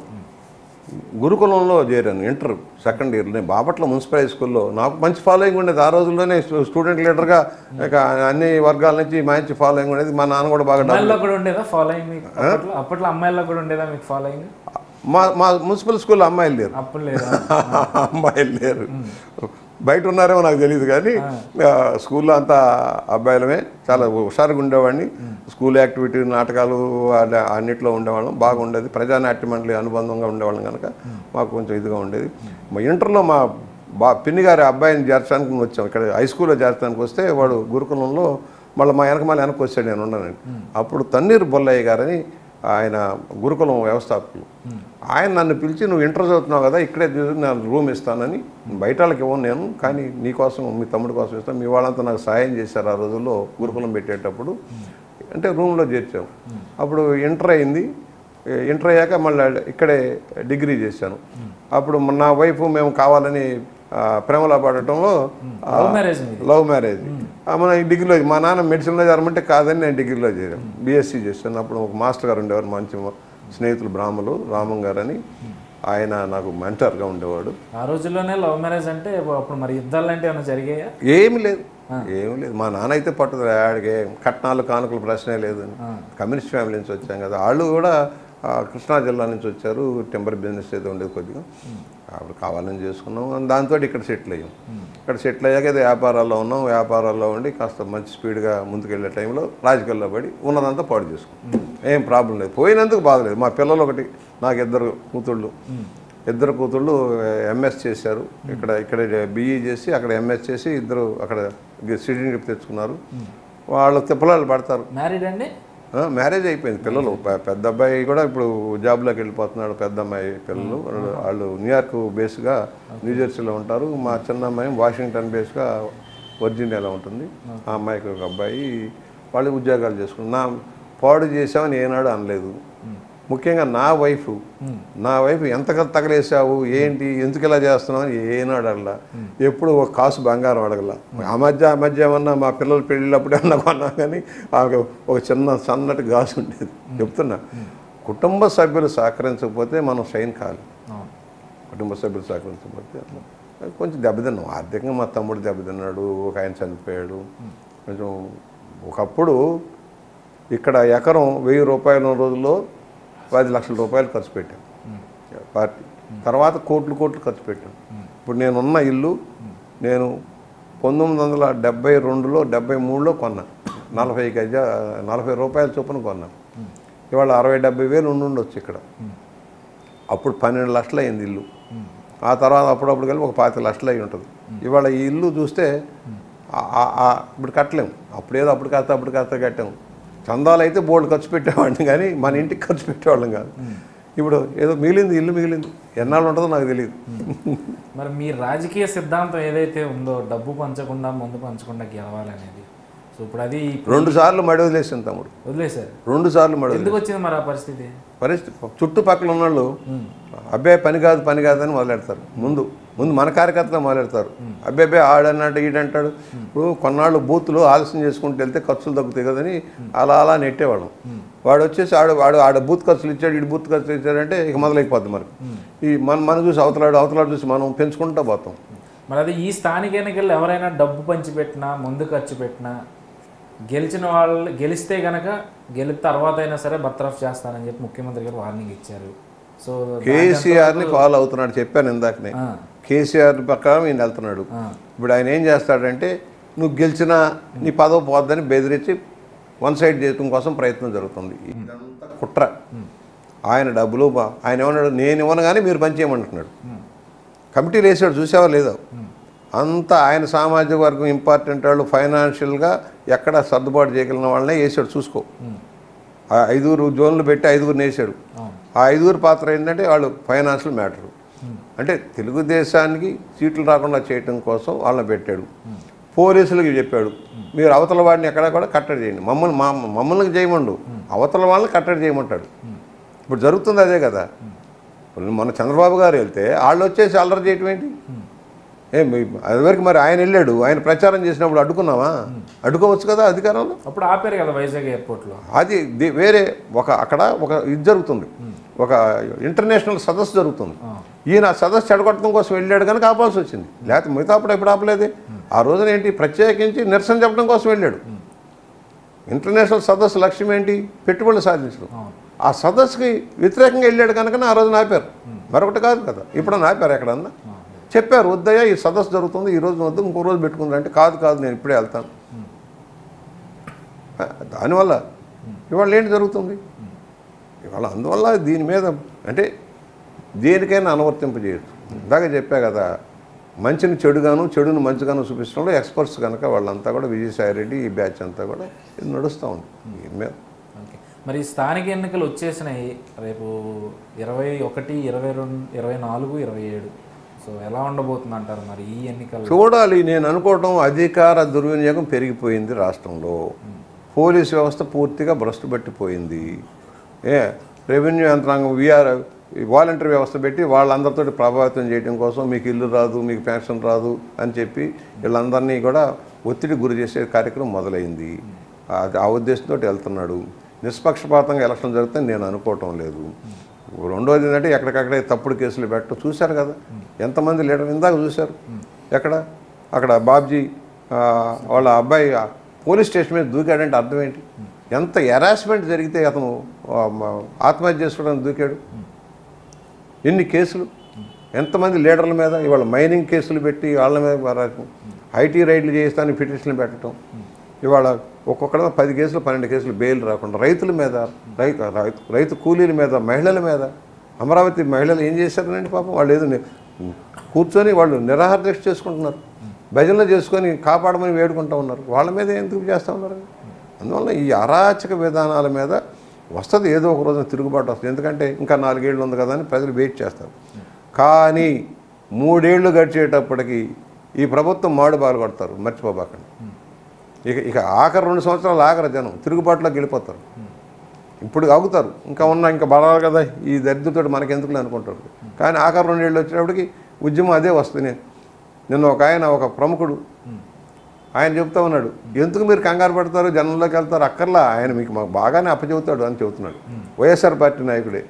B: గురుకులంలో చేరాను ఇంటర్ సెకండ్ ఇయర్ నేను బాపట్ల మున్సిపల్ హై స్కూల్లో నాకు మంచి ఫాలోయింగ్ ఉండేది ఆ రోజుల్లోనే స్టూ- స్టూడెంట్ లీడర్గా ఇక అన్ని వర్గాల నుంచి మంచి ఫాలోయింగ్ ఉండేది మా నాన్న కూడా బాగా డబ్బులు
A: అమ్మాయిల్లో కూడా ఉండేదా ఫాలోయింగ్ మీకు అప్పట్లో అప్పట్లో అమ్మాయిల్లో కూడా ఉండేదా మీకు ఫాలోయింగ్
B: మా మా మున్సిపల్ స్కూల్లో అమ్మాయిలు లేరు
A: అప్పుడు లేదా
B: అమ్మాయిలు లేరు బయట ఉన్నారేమో నాకు తెలియదు కానీ ఆ, స్కూల్లో అంతా అబ్బాయిలమే చాలా హుషారుగా ఉండేవాడిని స్కూల్ యాక్టివిటీ నాటకాలు అలా అన్నిట్లో ఉండేవాళ్ళం బాగుండేది ప్రజానాట్య మండలి అనుబంధంగా ఉండేవాళ్ళం కనుక మాకు కొంచెం ఇదిగా ఉండేది మా ఇంటర్లో మా బా పిన్ని గారి అబ్బాయిని చేర్చడానికి మేము వచ్చాం ఇక్కడ హై స్కూల్లో చేర్చడానికి వస్తే వాడు గురుకులంలో మళ్ళీ మా వెనక మళ్ళీ వెనక్కి వచ్చాడు నేను ఉన్నానండి అప్పుడు తన్నీరు బొల్లయ్య గారని ఆయన గురుకులం వ్యవస్థాపకులు ఆయన నన్ను పిలిచి నువ్వు ఇంటర్ చదువుతున్నావు కదా ఇక్కడే చూసి నేను రూమ్ ఇస్తానని బయట వాళ్ళకి ఇవ్వను నేను కానీ నీ కోసం మీ తమ్ముడి కోసం ఇస్తాను మీ వాళ్ళంతా నాకు సాయం చేశారు ఆ రోజుల్లో గురుకులం పెట్టేటప్పుడు అంటే రూమ్లో చేర్చాం అప్పుడు ఇంటర్ అయింది ఇంటర్ అయ్యాక మళ్ళీ ఇక్కడే డిగ్రీ చేశాను అప్పుడు నా వైఫ్ మేము కావాలని ఆ, ప్రేమలో పడటంలో ఆ,
A: లవ్ మ్యారేజ్ మీది
B: లవ్ మ్యారేజ్ ఆ, మన ఈ డిగ్రీలో మా నాన్న మెడిసిన్లో చేరమంటే కాదని నేను డిగ్రీలో చేరాను బీఎస్సీ చేశాను అప్పుడు ఒక మాస్టర్ గారు ఉండేవారు మంచి మా స్నేహితులు బ్రాహ్మలు రామం గారు అని ఆయన నాకు మెంటర్గా ఉండేవాడు
A: ఆ రోజుల్లోనే లవ్ మ్యారేజ్ అంటే అప్పుడు మరి యుద్ధాలు లాంటివి ఏమైనా జరిగాయా
B: ఏమి లేదు ఏమి లేదు మా నాన్న అయితే పట్టుదల ఆడికే కట్నాలు కానుకలు ప్రశ్నే లేదు అని కమ్యూనిస్ట్ ఫ్యామిలీ నుంచి వచ్చాం కదా వాళ్ళు కూడా ఆ, కృష్ణా జిల్లా నుంచి వచ్చారు టెంపర్ బిజినెస్ ఏదో ఉండేది కొద్దిగా అప్పుడు కావాలని చేసుకున్నాం దాంతో ఇక్కడ సెటిల్ అయ్యాం ఇక్కడ సెటిల్ అయ్యాక ఏదో వ్యాపారాల్లో ఉన్నాం వ్యాపారాల్లో ఉండి కాస్త మంచి స్పీడ్గా ముందుకెళ్ళే టైంలో రాజకీయాల్లో పడి ఉన్నదంతా పాడు చేసుకున్నాం ఏం ప్రాబ్లం లేదు పోయినందుకు బాధ లేదు మా పిల్లలు ఒకటి నాకు ఇద్దరు కూతుళ్ళు ఇద్దరు కూతుళ్ళు ఎంఎస్ చేశారు ఇక్కడ ఇక్కడ బీఈ చేసి అక్కడ ఎంఎస్ చేసి ఇద్దరు అక్కడ సిటిజన్షిప్ తెచ్చుకున్నారు వాళ్ళు తిప్పలాలు పడతారు
A: మ్యారీడ్ అండి
B: ఆ, మ్యారేజ్ అయిపోయింది పిల్లలు పె- పెద్ద అబ్బాయి కూడా ఇప్పుడు జాబ్లోకి వెళ్ళిపోతున్నాడు పెద్ద అమ్మాయి పిల్లలు వాళ్ళు- వాళ్ళు న్యూయార్క్ బేస్గా న్యూజెర్సీలో ఉంటారు మా చిన్న అమ్మాయి వాషింగ్టన్ బేస్గా వర్జీనియాలో ఉంటుంది ఆ అమ్మాయికి ఒక అబ్బాయి వాళ్ళు ఉద్యోగాలు చేసుకున్నారు నా పాడు చేసామని ఏనాడు అనలేదు ముఖ్యంగా నా వైఫ్ నా వైఫ్ ఎంత తగలేసావు ఏంటి ఎందుకు ఇలా చేస్తున్నావు అని ఏనాడు అడగల ఎప్పుడు ఒక కాసు బంగారం అడగల ఆ మధ్య ఆ మధ్య ఏమన్నా మా పిల్లలు పెళ్ళినప్పుడు ఏమన్నా కొన్నా కానీ ఆమెకు ఒక చిన్న సన్నటి గాజు ఉండేది చెప్తున్నా కుటుంబ సభ్యులు సహకరించకపోతే మనం షైన్ కాదు
A: అవును
B: కుటుంబ సభ్యులు సహకరించబట్టి అట్లా కొంచెం దెబ్బతిన్నాం ఆర్థికంగా మా తమ్ముడు దెబ్బతిన్నాడు ఒక ఆయన చనిపోయాడు కొంచెం ఒకప్పుడు ఇక్కడ ఎకరం వెయ్యి రూపాయల ఉన్న రోజుల్లో పది లక్షల రూపాయలు ఖర్చు పెట్టాం పార్టీ తర్వాత కోట్లు కోట్లు ఖర్చు పెట్టాం ఇప్పుడు నేనున్న ఇల్లు నేను పంతొమ్మిది వందల డెబ్బై రెండులో డెబ్బై మూడులో కొన్నా నలభై గజ నలభై రూపాయల చొప్పున కొన్నాను ఇవాళ అరవై డెబ్బై వేలు ఉండి ఉండొచ్చు ఇక్కడ అప్పుడు పన్నెండు లక్షలు అయింది ఇల్లు ఆ తర్వాత అప్పుడప్పుడు కలిపి ఒక పాతి లక్షలు అయి ఉంటుంది ఇవాళ ఈ ఇల్లు చూస్తే ఆ- ఆ- ఆ ఇప్పుడు కట్టలేము అప్పుడేదో అప్పుడు కాస్త అప్పుడు కాస్త కట్టాము చందాలు అయితే బోల్డ్ ఖర్చు పెట్టేవాడిని కానీ మన ఇంటికి ఖర్చు పెట్టేవాళ్ళం కాదు ఇప్పుడు ఏదో మిగిలింది ఇల్లు మిగిలింది ఎన్నాళ్ళు ఉంటుందో నాకు తెలియదు
A: మరి మీ రాజకీయ సిద్ధాంతం ఏదైతే ఉందో డబ్బు పంచకుండా ముందు పంచకుండా గెలవాలనేది సో ఇప్పుడు అది
B: రెండు సార్లు మడి వదిలేసాను తమ్ముడు
A: వదిలేశారు
B: రెండు సార్లు మడి వదిలేసాను.
A: ఎందుకు వచ్చింది మరి ఆ పరిస్థితి
B: పరిస్థితి చుట్టుపక్కల ఉన్న వాళ్ళు అబ్బాయి పని కాదు పని కాదు అని మొదలెడతారు ముందు ముందు మన కార్యకర్తలు మొదలెడతారు అబ్బాయి అబ్బాయి ఆడన్నాడు ఈడంటాడు ఇప్పుడు కొన్నాళ్ళు బూతులు ఆలస్యం చేసుకుంటూ వెళ్తే ఖర్చులు తగ్గుతాయి కదని అలా అలా నెట్టేవాళ్ళం వాడు వచ్చేసి ఆడు వాడు ఆడ బూత్ ఖర్చులు ఇచ్చాడు ఇటు బూత్ ఖర్చులు ఇచ్చాడంటే ఇక మొదలైపోద్ది మనకు ఈ మన మనం చూసి అవతలాడు అవతలాడు చూసి మనం పెంచుకుంటూ పోతాం
A: మరి అది ఈ స్థానిక ఎన్నికల్లో ఎవరైనా డబ్బు పంచి పెట్టినా ముందు ఖర్చు పెట్టినా గెలిచిన వాళ్ళు గెలిస్తే గనక గెలిపిన తర్వాత అయినా సరే బర్తరఫ్ చేస్తానని చెప్పి ముఖ్యమంత్రి గారు వార్నింగ్ ఇచ్చారు సో
B: కేసీఆర్ని ఫాలో అవుతున్నాడు చెప్పాను ఇందాకనే
A: ఆ,
B: కేసీఆర్ ప్రకారం ఈయన వెళ్తున్నాడు
A: ఆ,
B: ఇప్పుడు ఆయన ఏం చేస్తాడంటే నువ్వు గెలిచినా నీ పదవి పోద్దని బెదిరించి వన్ సైడ్ చేయడం కోసం ప్రయత్నం జరుగుతుంది ఇదంతా కుట్ర ఆయన డబ్బులు బా- ఆయన ఏమన్నాడు నేను ఇవ్వను కానీ మీరు పనిచేయమంటున్నాడు కమిటీలు వేసాడు చూసావా లేదా అంతా ఆయన సామాజిక వర్గం ఇంపార్టెంట్ వాళ్ళు ఫైనాన్షియల్గా ఎక్కడ సర్దుబాటు చేయగలిగిన వాళ్ళనే వేసాడు చూసుకో ఆ ఐదుగురు జోన్లు పెట్టి ఐదుగురిని వేసాడు
A: అవును
B: ఆ ఐదుగురు పాత్ర ఏంటంటే వాళ్ళు ఫైనాన్షియల్ మ్యాటరు అంటే తెలుగుదేశానికి సీట్లు రాకుండా చేయటం కోసం వాళ్ళని పెట్టాడు పోలీసులకి చెప్పాడు మీరు అవతల వాడిని ఎక్కడ కూడా కట్టడి చేయండి మమ్మల్ని మా మమ్మల్ని చేయమండు అవతల వాళ్ళని కట్టడి చేయమంటాడు ఇప్పుడు జరుగుతుంది అదే కదా ఇప్పుడు మన చంద్రబాబు గారు వెళ్తే వాళ్ళు వచ్చేసి అల్లరి చేయటం ఏంటి ఏ అదివరకు మరి ఆయన వెళ్ళాడు ఆయన ప్రచారం చేసినప్పుడు అడ్డుకున్నావా అడ్డుకోవచ్చు కదా అధికారంలో
A: అప్పుడు ఆపారు కదా వైజాగ్ ఎయిర్పోర్ట్లో
B: అది ది- వేరే ఒక అక్కడ ఒక ఇది జరుగుతుంది ఒక ఇంటర్నేషనల్ సదస్సు జరుగుతుంది
A: ఆ.
B: ఈయన ఆ సదస్సు చెడగొట్టడం కోసం వెళ్ళాడు కనుక ఆపాల్సి వచ్చింది లేకపోతే మిగతా అప్పుడు ఎప్పుడు ఆపలేదే ఆ రోజున ఏంటి ప్రత్యేకించి నిరసన చెప్పడం కోసం వెళ్ళాడు ఇంటర్నేషనల్ సదస్సు లక్ష్యం ఏంటి పెట్టుబడులు సాధించడం
A: అవును
B: ఆ సదస్సుకి వ్యతిరేకంగా వెళ్ళాడు కనుక ఆ రోజున ఆపారు మరొకటి కాదు కదా ఇప్పుడు ఆపారు ఎక్కడన్నా చెప్పారు వద్దయ్యా ఈ సదస్సు జరుగుతుంది ఈ రోజు వద్దు ఇంకో రోజు పెట్టుకుందంటే కాదు కాదు నేను ఇప్పుడే వెళ్తాను దానివల్ల ఇవాళ ఏంటి జరుగుతుంది ఇవాళ అందువల్ల దీని మీద అంటే దేనికైనా అనువర్తింపజేయచ్చు ఇందాక చెప్పా కదా మంచిని చెడుగాను చెడును మంచిగాను చూపించడంలో ఎక్స్పర్ట్స్ కనుక వాళ్ళంతా కూడా విజయసాయి రెడ్డి ఈ బ్యాచ్ అంతా కూడా ఇది నడుస్తూ ఉంది దీని మీద
A: ఓకే మరి స్థానిక ఎన్నికలు వచ్చేసినాయి రేపు ఇరవై ఒకటి ఇరవై రెండు ఇరవై నాలుగు ఇరవై ఏడు సో ఎలా ఉండబోతుంది అంటారు మరి ఈ ఎన్నికలు
B: చూడాలి నేను అనుకోవటం అధికార దుర్వినియోగం పెరిగిపోయింది రాష్ట్రంలో పోలీస్ వ్యవస్థ పూర్తిగా భ్రష్టు పట్టిపోయింది ఏ రెవెన్యూ యంత్రాంగం వీఆర్ వాలంటరీ వ్యవస్థ పెట్టి వాళ్ళందరితో ప్రభావితం చేయడం కోసం మీకు ఇల్లు రాదు మీకు పెన్షన్ రాదు అని చెప్పి వీళ్ళందరినీ కూడా ఒత్తిడి గురి చేసే కార్యక్రమం మొదలైంది ఆ- ఆ ఉద్దేశంతో వెళ్తున్నాడు నిష్పక్షపాతంగా ఎలక్షన్ జరుగుతుంది నేను అనుకోవటం లేదు రెండోది ఏంటంటే ఎక్కడికక్కడే తప్పుడు కేసులు పెట్టడం చూశారు కదా ఎంతమంది లీడర్ ఇందాక చూశారు ఎక్కడ అక్కడ బాబ్జీ ఆ, వాళ్ళ అబ్బాయి ఆ పోలీస్ స్టేషన్ మీద దూకాడంటే అర్థం ఏంటి ఎంత హెరాస్మెంట్ జరిగితే అతను ఆ, మ- ఆత్మహత్య చేసుకోవడానికి దూకాడు ఎన్ని కేసులు ఎంతమంది లీడర్ల మీద ఇవాళ మైనింగ్ కేసులు పెట్టి వాళ్ళ మీద వారా- ఐటీ రైడ్లు చేస్తానికి పిటిషన్లు పెట్టడం ఇవాళ ఒక్కొక్కడ పది కేసులు పన్నెండు కేసులు బెయిల్ రాకుండా రైతుల మీద రైతు రైతు రైతు కూలీల మీద మహిళల మీద అమరావతి మహిళలు ఏం చేశారనండి పాపం వాళ్ళు ఏదో ని- కూర్చొని వాళ్ళు నిరాహార దీక్ష చేసుకుంటున్నారు భజనలు చేసుకొని కాపాడమని వేడుకుంటూ ఉన్నారు వాళ్ళ మీద ఎందుకు చేస్తూ ఉన్నారు అందువల్ల ఈ అరాచక విధానాల మీద వస్తుంది ఏదో ఒక రోజున తిరుగుబాటు వస్తుంది ఎందుకంటే ఇంకా నాలుగేళ్ళు ఉంది కదా అని ప్రజలు వెయిట్ చేస్తారు కానీ మూడేళ్లు గడిచేటప్పటికి ఈ ప్రభుత్వం మాడు బాలు కొడతారు మర్చిపోబాకండి ఇక ఇక ఆఖరి రెండు సంవత్సరాలు ఆఖరి జనం తిరుగుబాటులోకి వెళ్ళిపోతారు ఇప్పుడు ఆగుతారు ఇంకా ఉన్న ఇంకా బలాలి కదా ఈ దరిద్రతో మనకెందుకులే అనుకుంటారు కానీ ఆఖరి రెండేళ్ళు వచ్చేటప్పటికి ఉద్యమం అదే వస్తుంది నిన్న ఒక ఆయన ఒక ప్రముఖుడు ఆయన చెప్తా ఉన్నాడు ఎందుకు మీరు కంగారు పడతారు జనంలోకి వెళ్తారు అక్కర్లా ఆయన మీకు మాకు బాగానే అప్పచెబుతాడు అని చెబుతున్నాడు వైఎస్ఆర్ పార్టీ నాయకుడే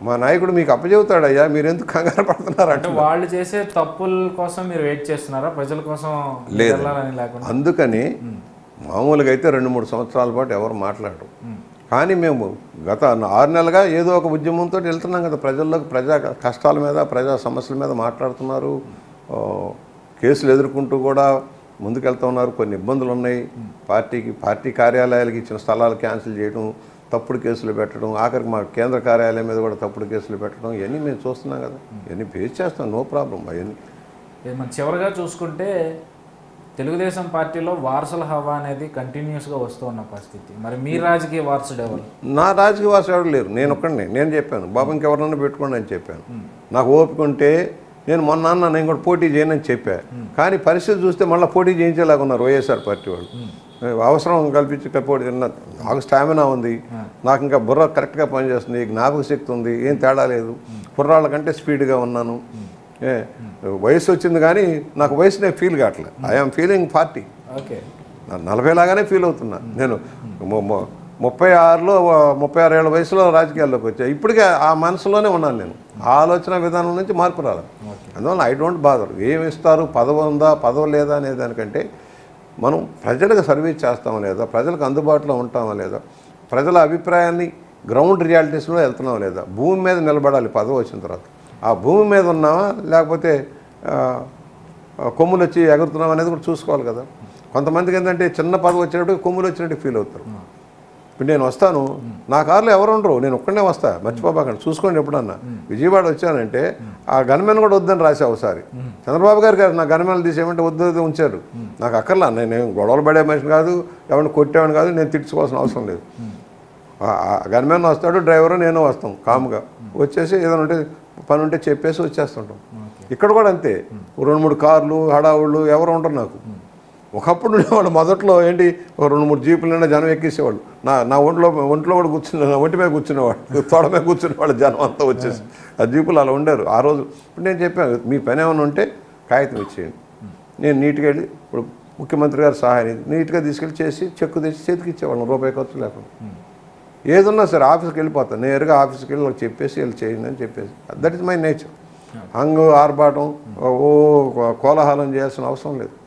B: మా నాయకుడు మీకు అప్పచెబుతాడయ్యా మీరు ఎందుకు కంగారు పడుతున్నారు
A: అంటే
B: అంటే
A: వాళ్ళు చేసే తప్పుల కోసం మీరు వెయిట్ చేస్తున్నారా ప్రజల కోసం
B: లేదు.
A: వెళ్ళాలని లేకుండా
B: అందుకని మామూలుగా అయితే రెండు మూడు సంవత్సరాల పాటు ఎవరు మాట్లాడరు కానీ మేము గత ఆరు నెలలుగా ఏదో ఒక ఉద్యమంతో వెళ్తున్నాం కదా ప్రజల్లోకి ప్రజా కష్టాల మీద ప్రజా సమస్యల మీద మాట్లాడుతున్నారు ఆ, కేసులు ఎదుర్కొంటూ కూడా ముందుకెళ్తా ఉన్నారు కొన్ని ఇబ్బందులు ఉన్నాయి పార్టీకి పార్టీ కార్యాలయాలకి ఇచ్చిన స్థలాలు క్యాన్సిల్ చేయడం తప్పుడు కేసులు పెట్టడం ఆఖరికి మా కేంద్ర కార్యాలయం మీద కూడా తప్పుడు కేసులు పెట్టడం ఇవన్నీ మేము చూస్తున్నాం కదా ఇవన్నీ ఫేస్ చేస్తాం నో ప్రాబ్లం అవన్నీ
A: ఇది మనం చివరిగా చూసుకుంటే తెలుగుదేశం పార్టీలో వారసుల హవా అనేది కంటిన్యూస్గా వస్తూ ఉన్న పరిస్థితి మరి మీ రాజకీయ వారసుడు ఎవరు
B: నా రాజకీయ వాసు ఎవరు లేరు నేను ఒక్కడిని నేను చెప్పాను బాబు ఇంకెవరన్నా పెట్టుకోండి అని చెప్పాను నాకు ఓపిక ఉంటే నేను మొన్న అన్న నేను కూడా పోటీ చేయనని చెప్పా కానీ పరిస్థితి చూస్తే మళ్ళీ పోటీ చేయించేలాగా ఉన్నారు వైఎస్ఆర్ పార్టీ వాళ్ళు అవసరం కల్పించి ఇక పోటీ నా- నాకు స్టామినా ఉంది నాకు ఇంకా బుర్ర కరెక్ట్గా పనిచేస్తుంది జ్ఞాపక శక్తి ఉంది ఏం తేడా లేదు కుర్రాళ్ళ కంటే స్పీడ్గా ఉన్నాను ఏ వయసు వచ్చింది కానీ నాకు వయసు నేను ఫీల్ కావట్లేదు ఐఎమ్ ఫీలింగ్ ఫార్టీ
A: ఓకే
B: నా నలభై లాగానే ఫీల్ అవుతున్నా నేను ము- ము- ముప్పై ఆరులో ముప్పై ఆరు ఏళ్ళ వయసులో రాజకీయాల్లోకి వచ్చా ఇప్పటికే ఆ మనసులోనే ఉన్నాను నేను ఆ ఆలోచన విధానం నుంచి మార్పు రాలేదు అందువల్ల ఐ డోంట్ బాదర్ ఏమి ఇస్తారు పదవి ఉందా పదవి లేదా అనే దానికంటే మనం ప్రజలకు సర్వీస్ చేస్తామా లేదా ప్రజలకు అందుబాటులో ఉంటామా లేదా ప్రజల అభిప్రాయాన్ని గ్రౌండ్ రియాలిటీస్లో వెళ్తున్నామా లేదా భూమి మీద నిలబడాలి పదవి వచ్చిన తర్వాత ఆ భూమి మీద ఉన్నామా లేకపోతే ఆ, ఆ, కొమ్ములు వచ్చి ఎగురుతున్నాం అనేది కూడా చూసుకోవాలి కదా కొంతమందికి ఏంటంటే చిన్న పదవి వచ్చినప్పుడు కొమ్ములు వచ్చినట్టు ఫీల్ అవుతారు ఇప్పుడు నేను వస్తాను నా కారులో ఎవరు ఉండరు నేను ఒక్కడనే వస్తా మర్చిపోబాకండి చూసుకోండి ఎప్పుడన్నా విజయవాడ వచ్చానంటే ఆ గన్మెన్ కూడా వద్దని రాసా ఒకసారి చంద్రబాబు గారు గారు నా గన్మెన్ తీసేయమంటే వద్దు వద్దు ఉంచారు నాకు అక్కర్లా నేను నేను గొడవలు పడే మనిషిని కాదు ఎవరిని కొట్టేవాడిని కాదు నేను తిట్టుకోవాల్సిన అవసరం లేదు గన్మెన్ వస్తాడు డ్రైవర్ నేను వస్తాం కామ్గా వచ్చేసి ఏదైనా ఉంటే పని ఉంటే చెప్పేసి వచ్చేస్తుంటాం ఇక్కడ కూడా అంతే రెండు మూడు కార్లు హడావుళ్ళు ఎవరు ఉండరు నాకు ఒకప్పుడు ఉండేవాళ్ళు మొదట్లో ఏంటి ఒక రెండు మూడు జీపులు నిండా జనం ఎక్కేసేవాళ్ళు నా నా ఒంట్లో ఒంట్లో కూడా కూర్చునే నా ఒంటి మీద కూర్చునేవాడు తోడ మీద కూర్చునేవాళ్ళు జనం అంతా వచ్చేసి ఆ జీపులు అలా ఉండరు ఆ రోజు ఇప్పుడు నేను చెప్పాను మీ పని ఏమైనా ఉంటే కాగితం ఇచ్చేయండి నేను నీట్గా వెళ్ళి ఇప్పుడు ముఖ్యమంత్రి గారు సహాయం నీట్గా తీసుకెళ్ళి చేసి చెక్కు తెచ్చి చేతికి ఇచ్చేవాళ్ళం రూపాయి ఖర్చు లేకుండా ఏదున్నా సరే ఆఫీస్కి వెళ్ళిపోతాను నేరుగా ఆఫీస్కి వెళ్ళి వాళ్ళకి చెప్పేసి వెళ్ళి చేయండి అని చెప్పేసి దట్ ఇస్ మై నేచర్ హంగు ఆర్భాటం ఓ కోలాహలం చేయాల్సిన అవసరం లేదు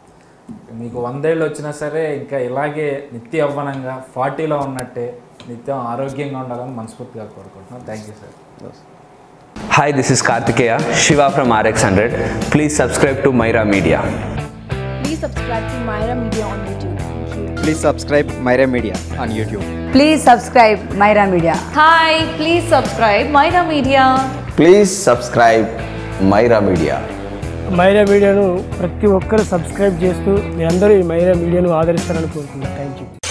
A: మీకు వందేళ్ళు వచ్చినా సరే ఇంకా ఇలాగే నిత్య యవ్వనంగా ఫార్టీలో ఉన్నట్టే నిత్యం ఆరోగ్యంగా ఉండాలని మనస్ఫూర్తిగా కోరుకుంటున్నాను thank you sir
C: Hi, this is Kartikeya, Shiva from RX100. Please subscribe to Myra Media.
D: Please subscribe to Myra Media on YouTube. Thank you.
E: Please subscribe Myra Media on YouTube.
F: Please subscribe Myra Media.
G: Hi, please subscribe Myra Media.
H: Please subscribe Myra media
I: Myra మీడియాను ప్రతి ఒక్కరు subscribe చేస్తూ మీరందరూ ఈ మైరా మీడియాను ఆదరిస్తారని కోరుకుంటున్నాను thank you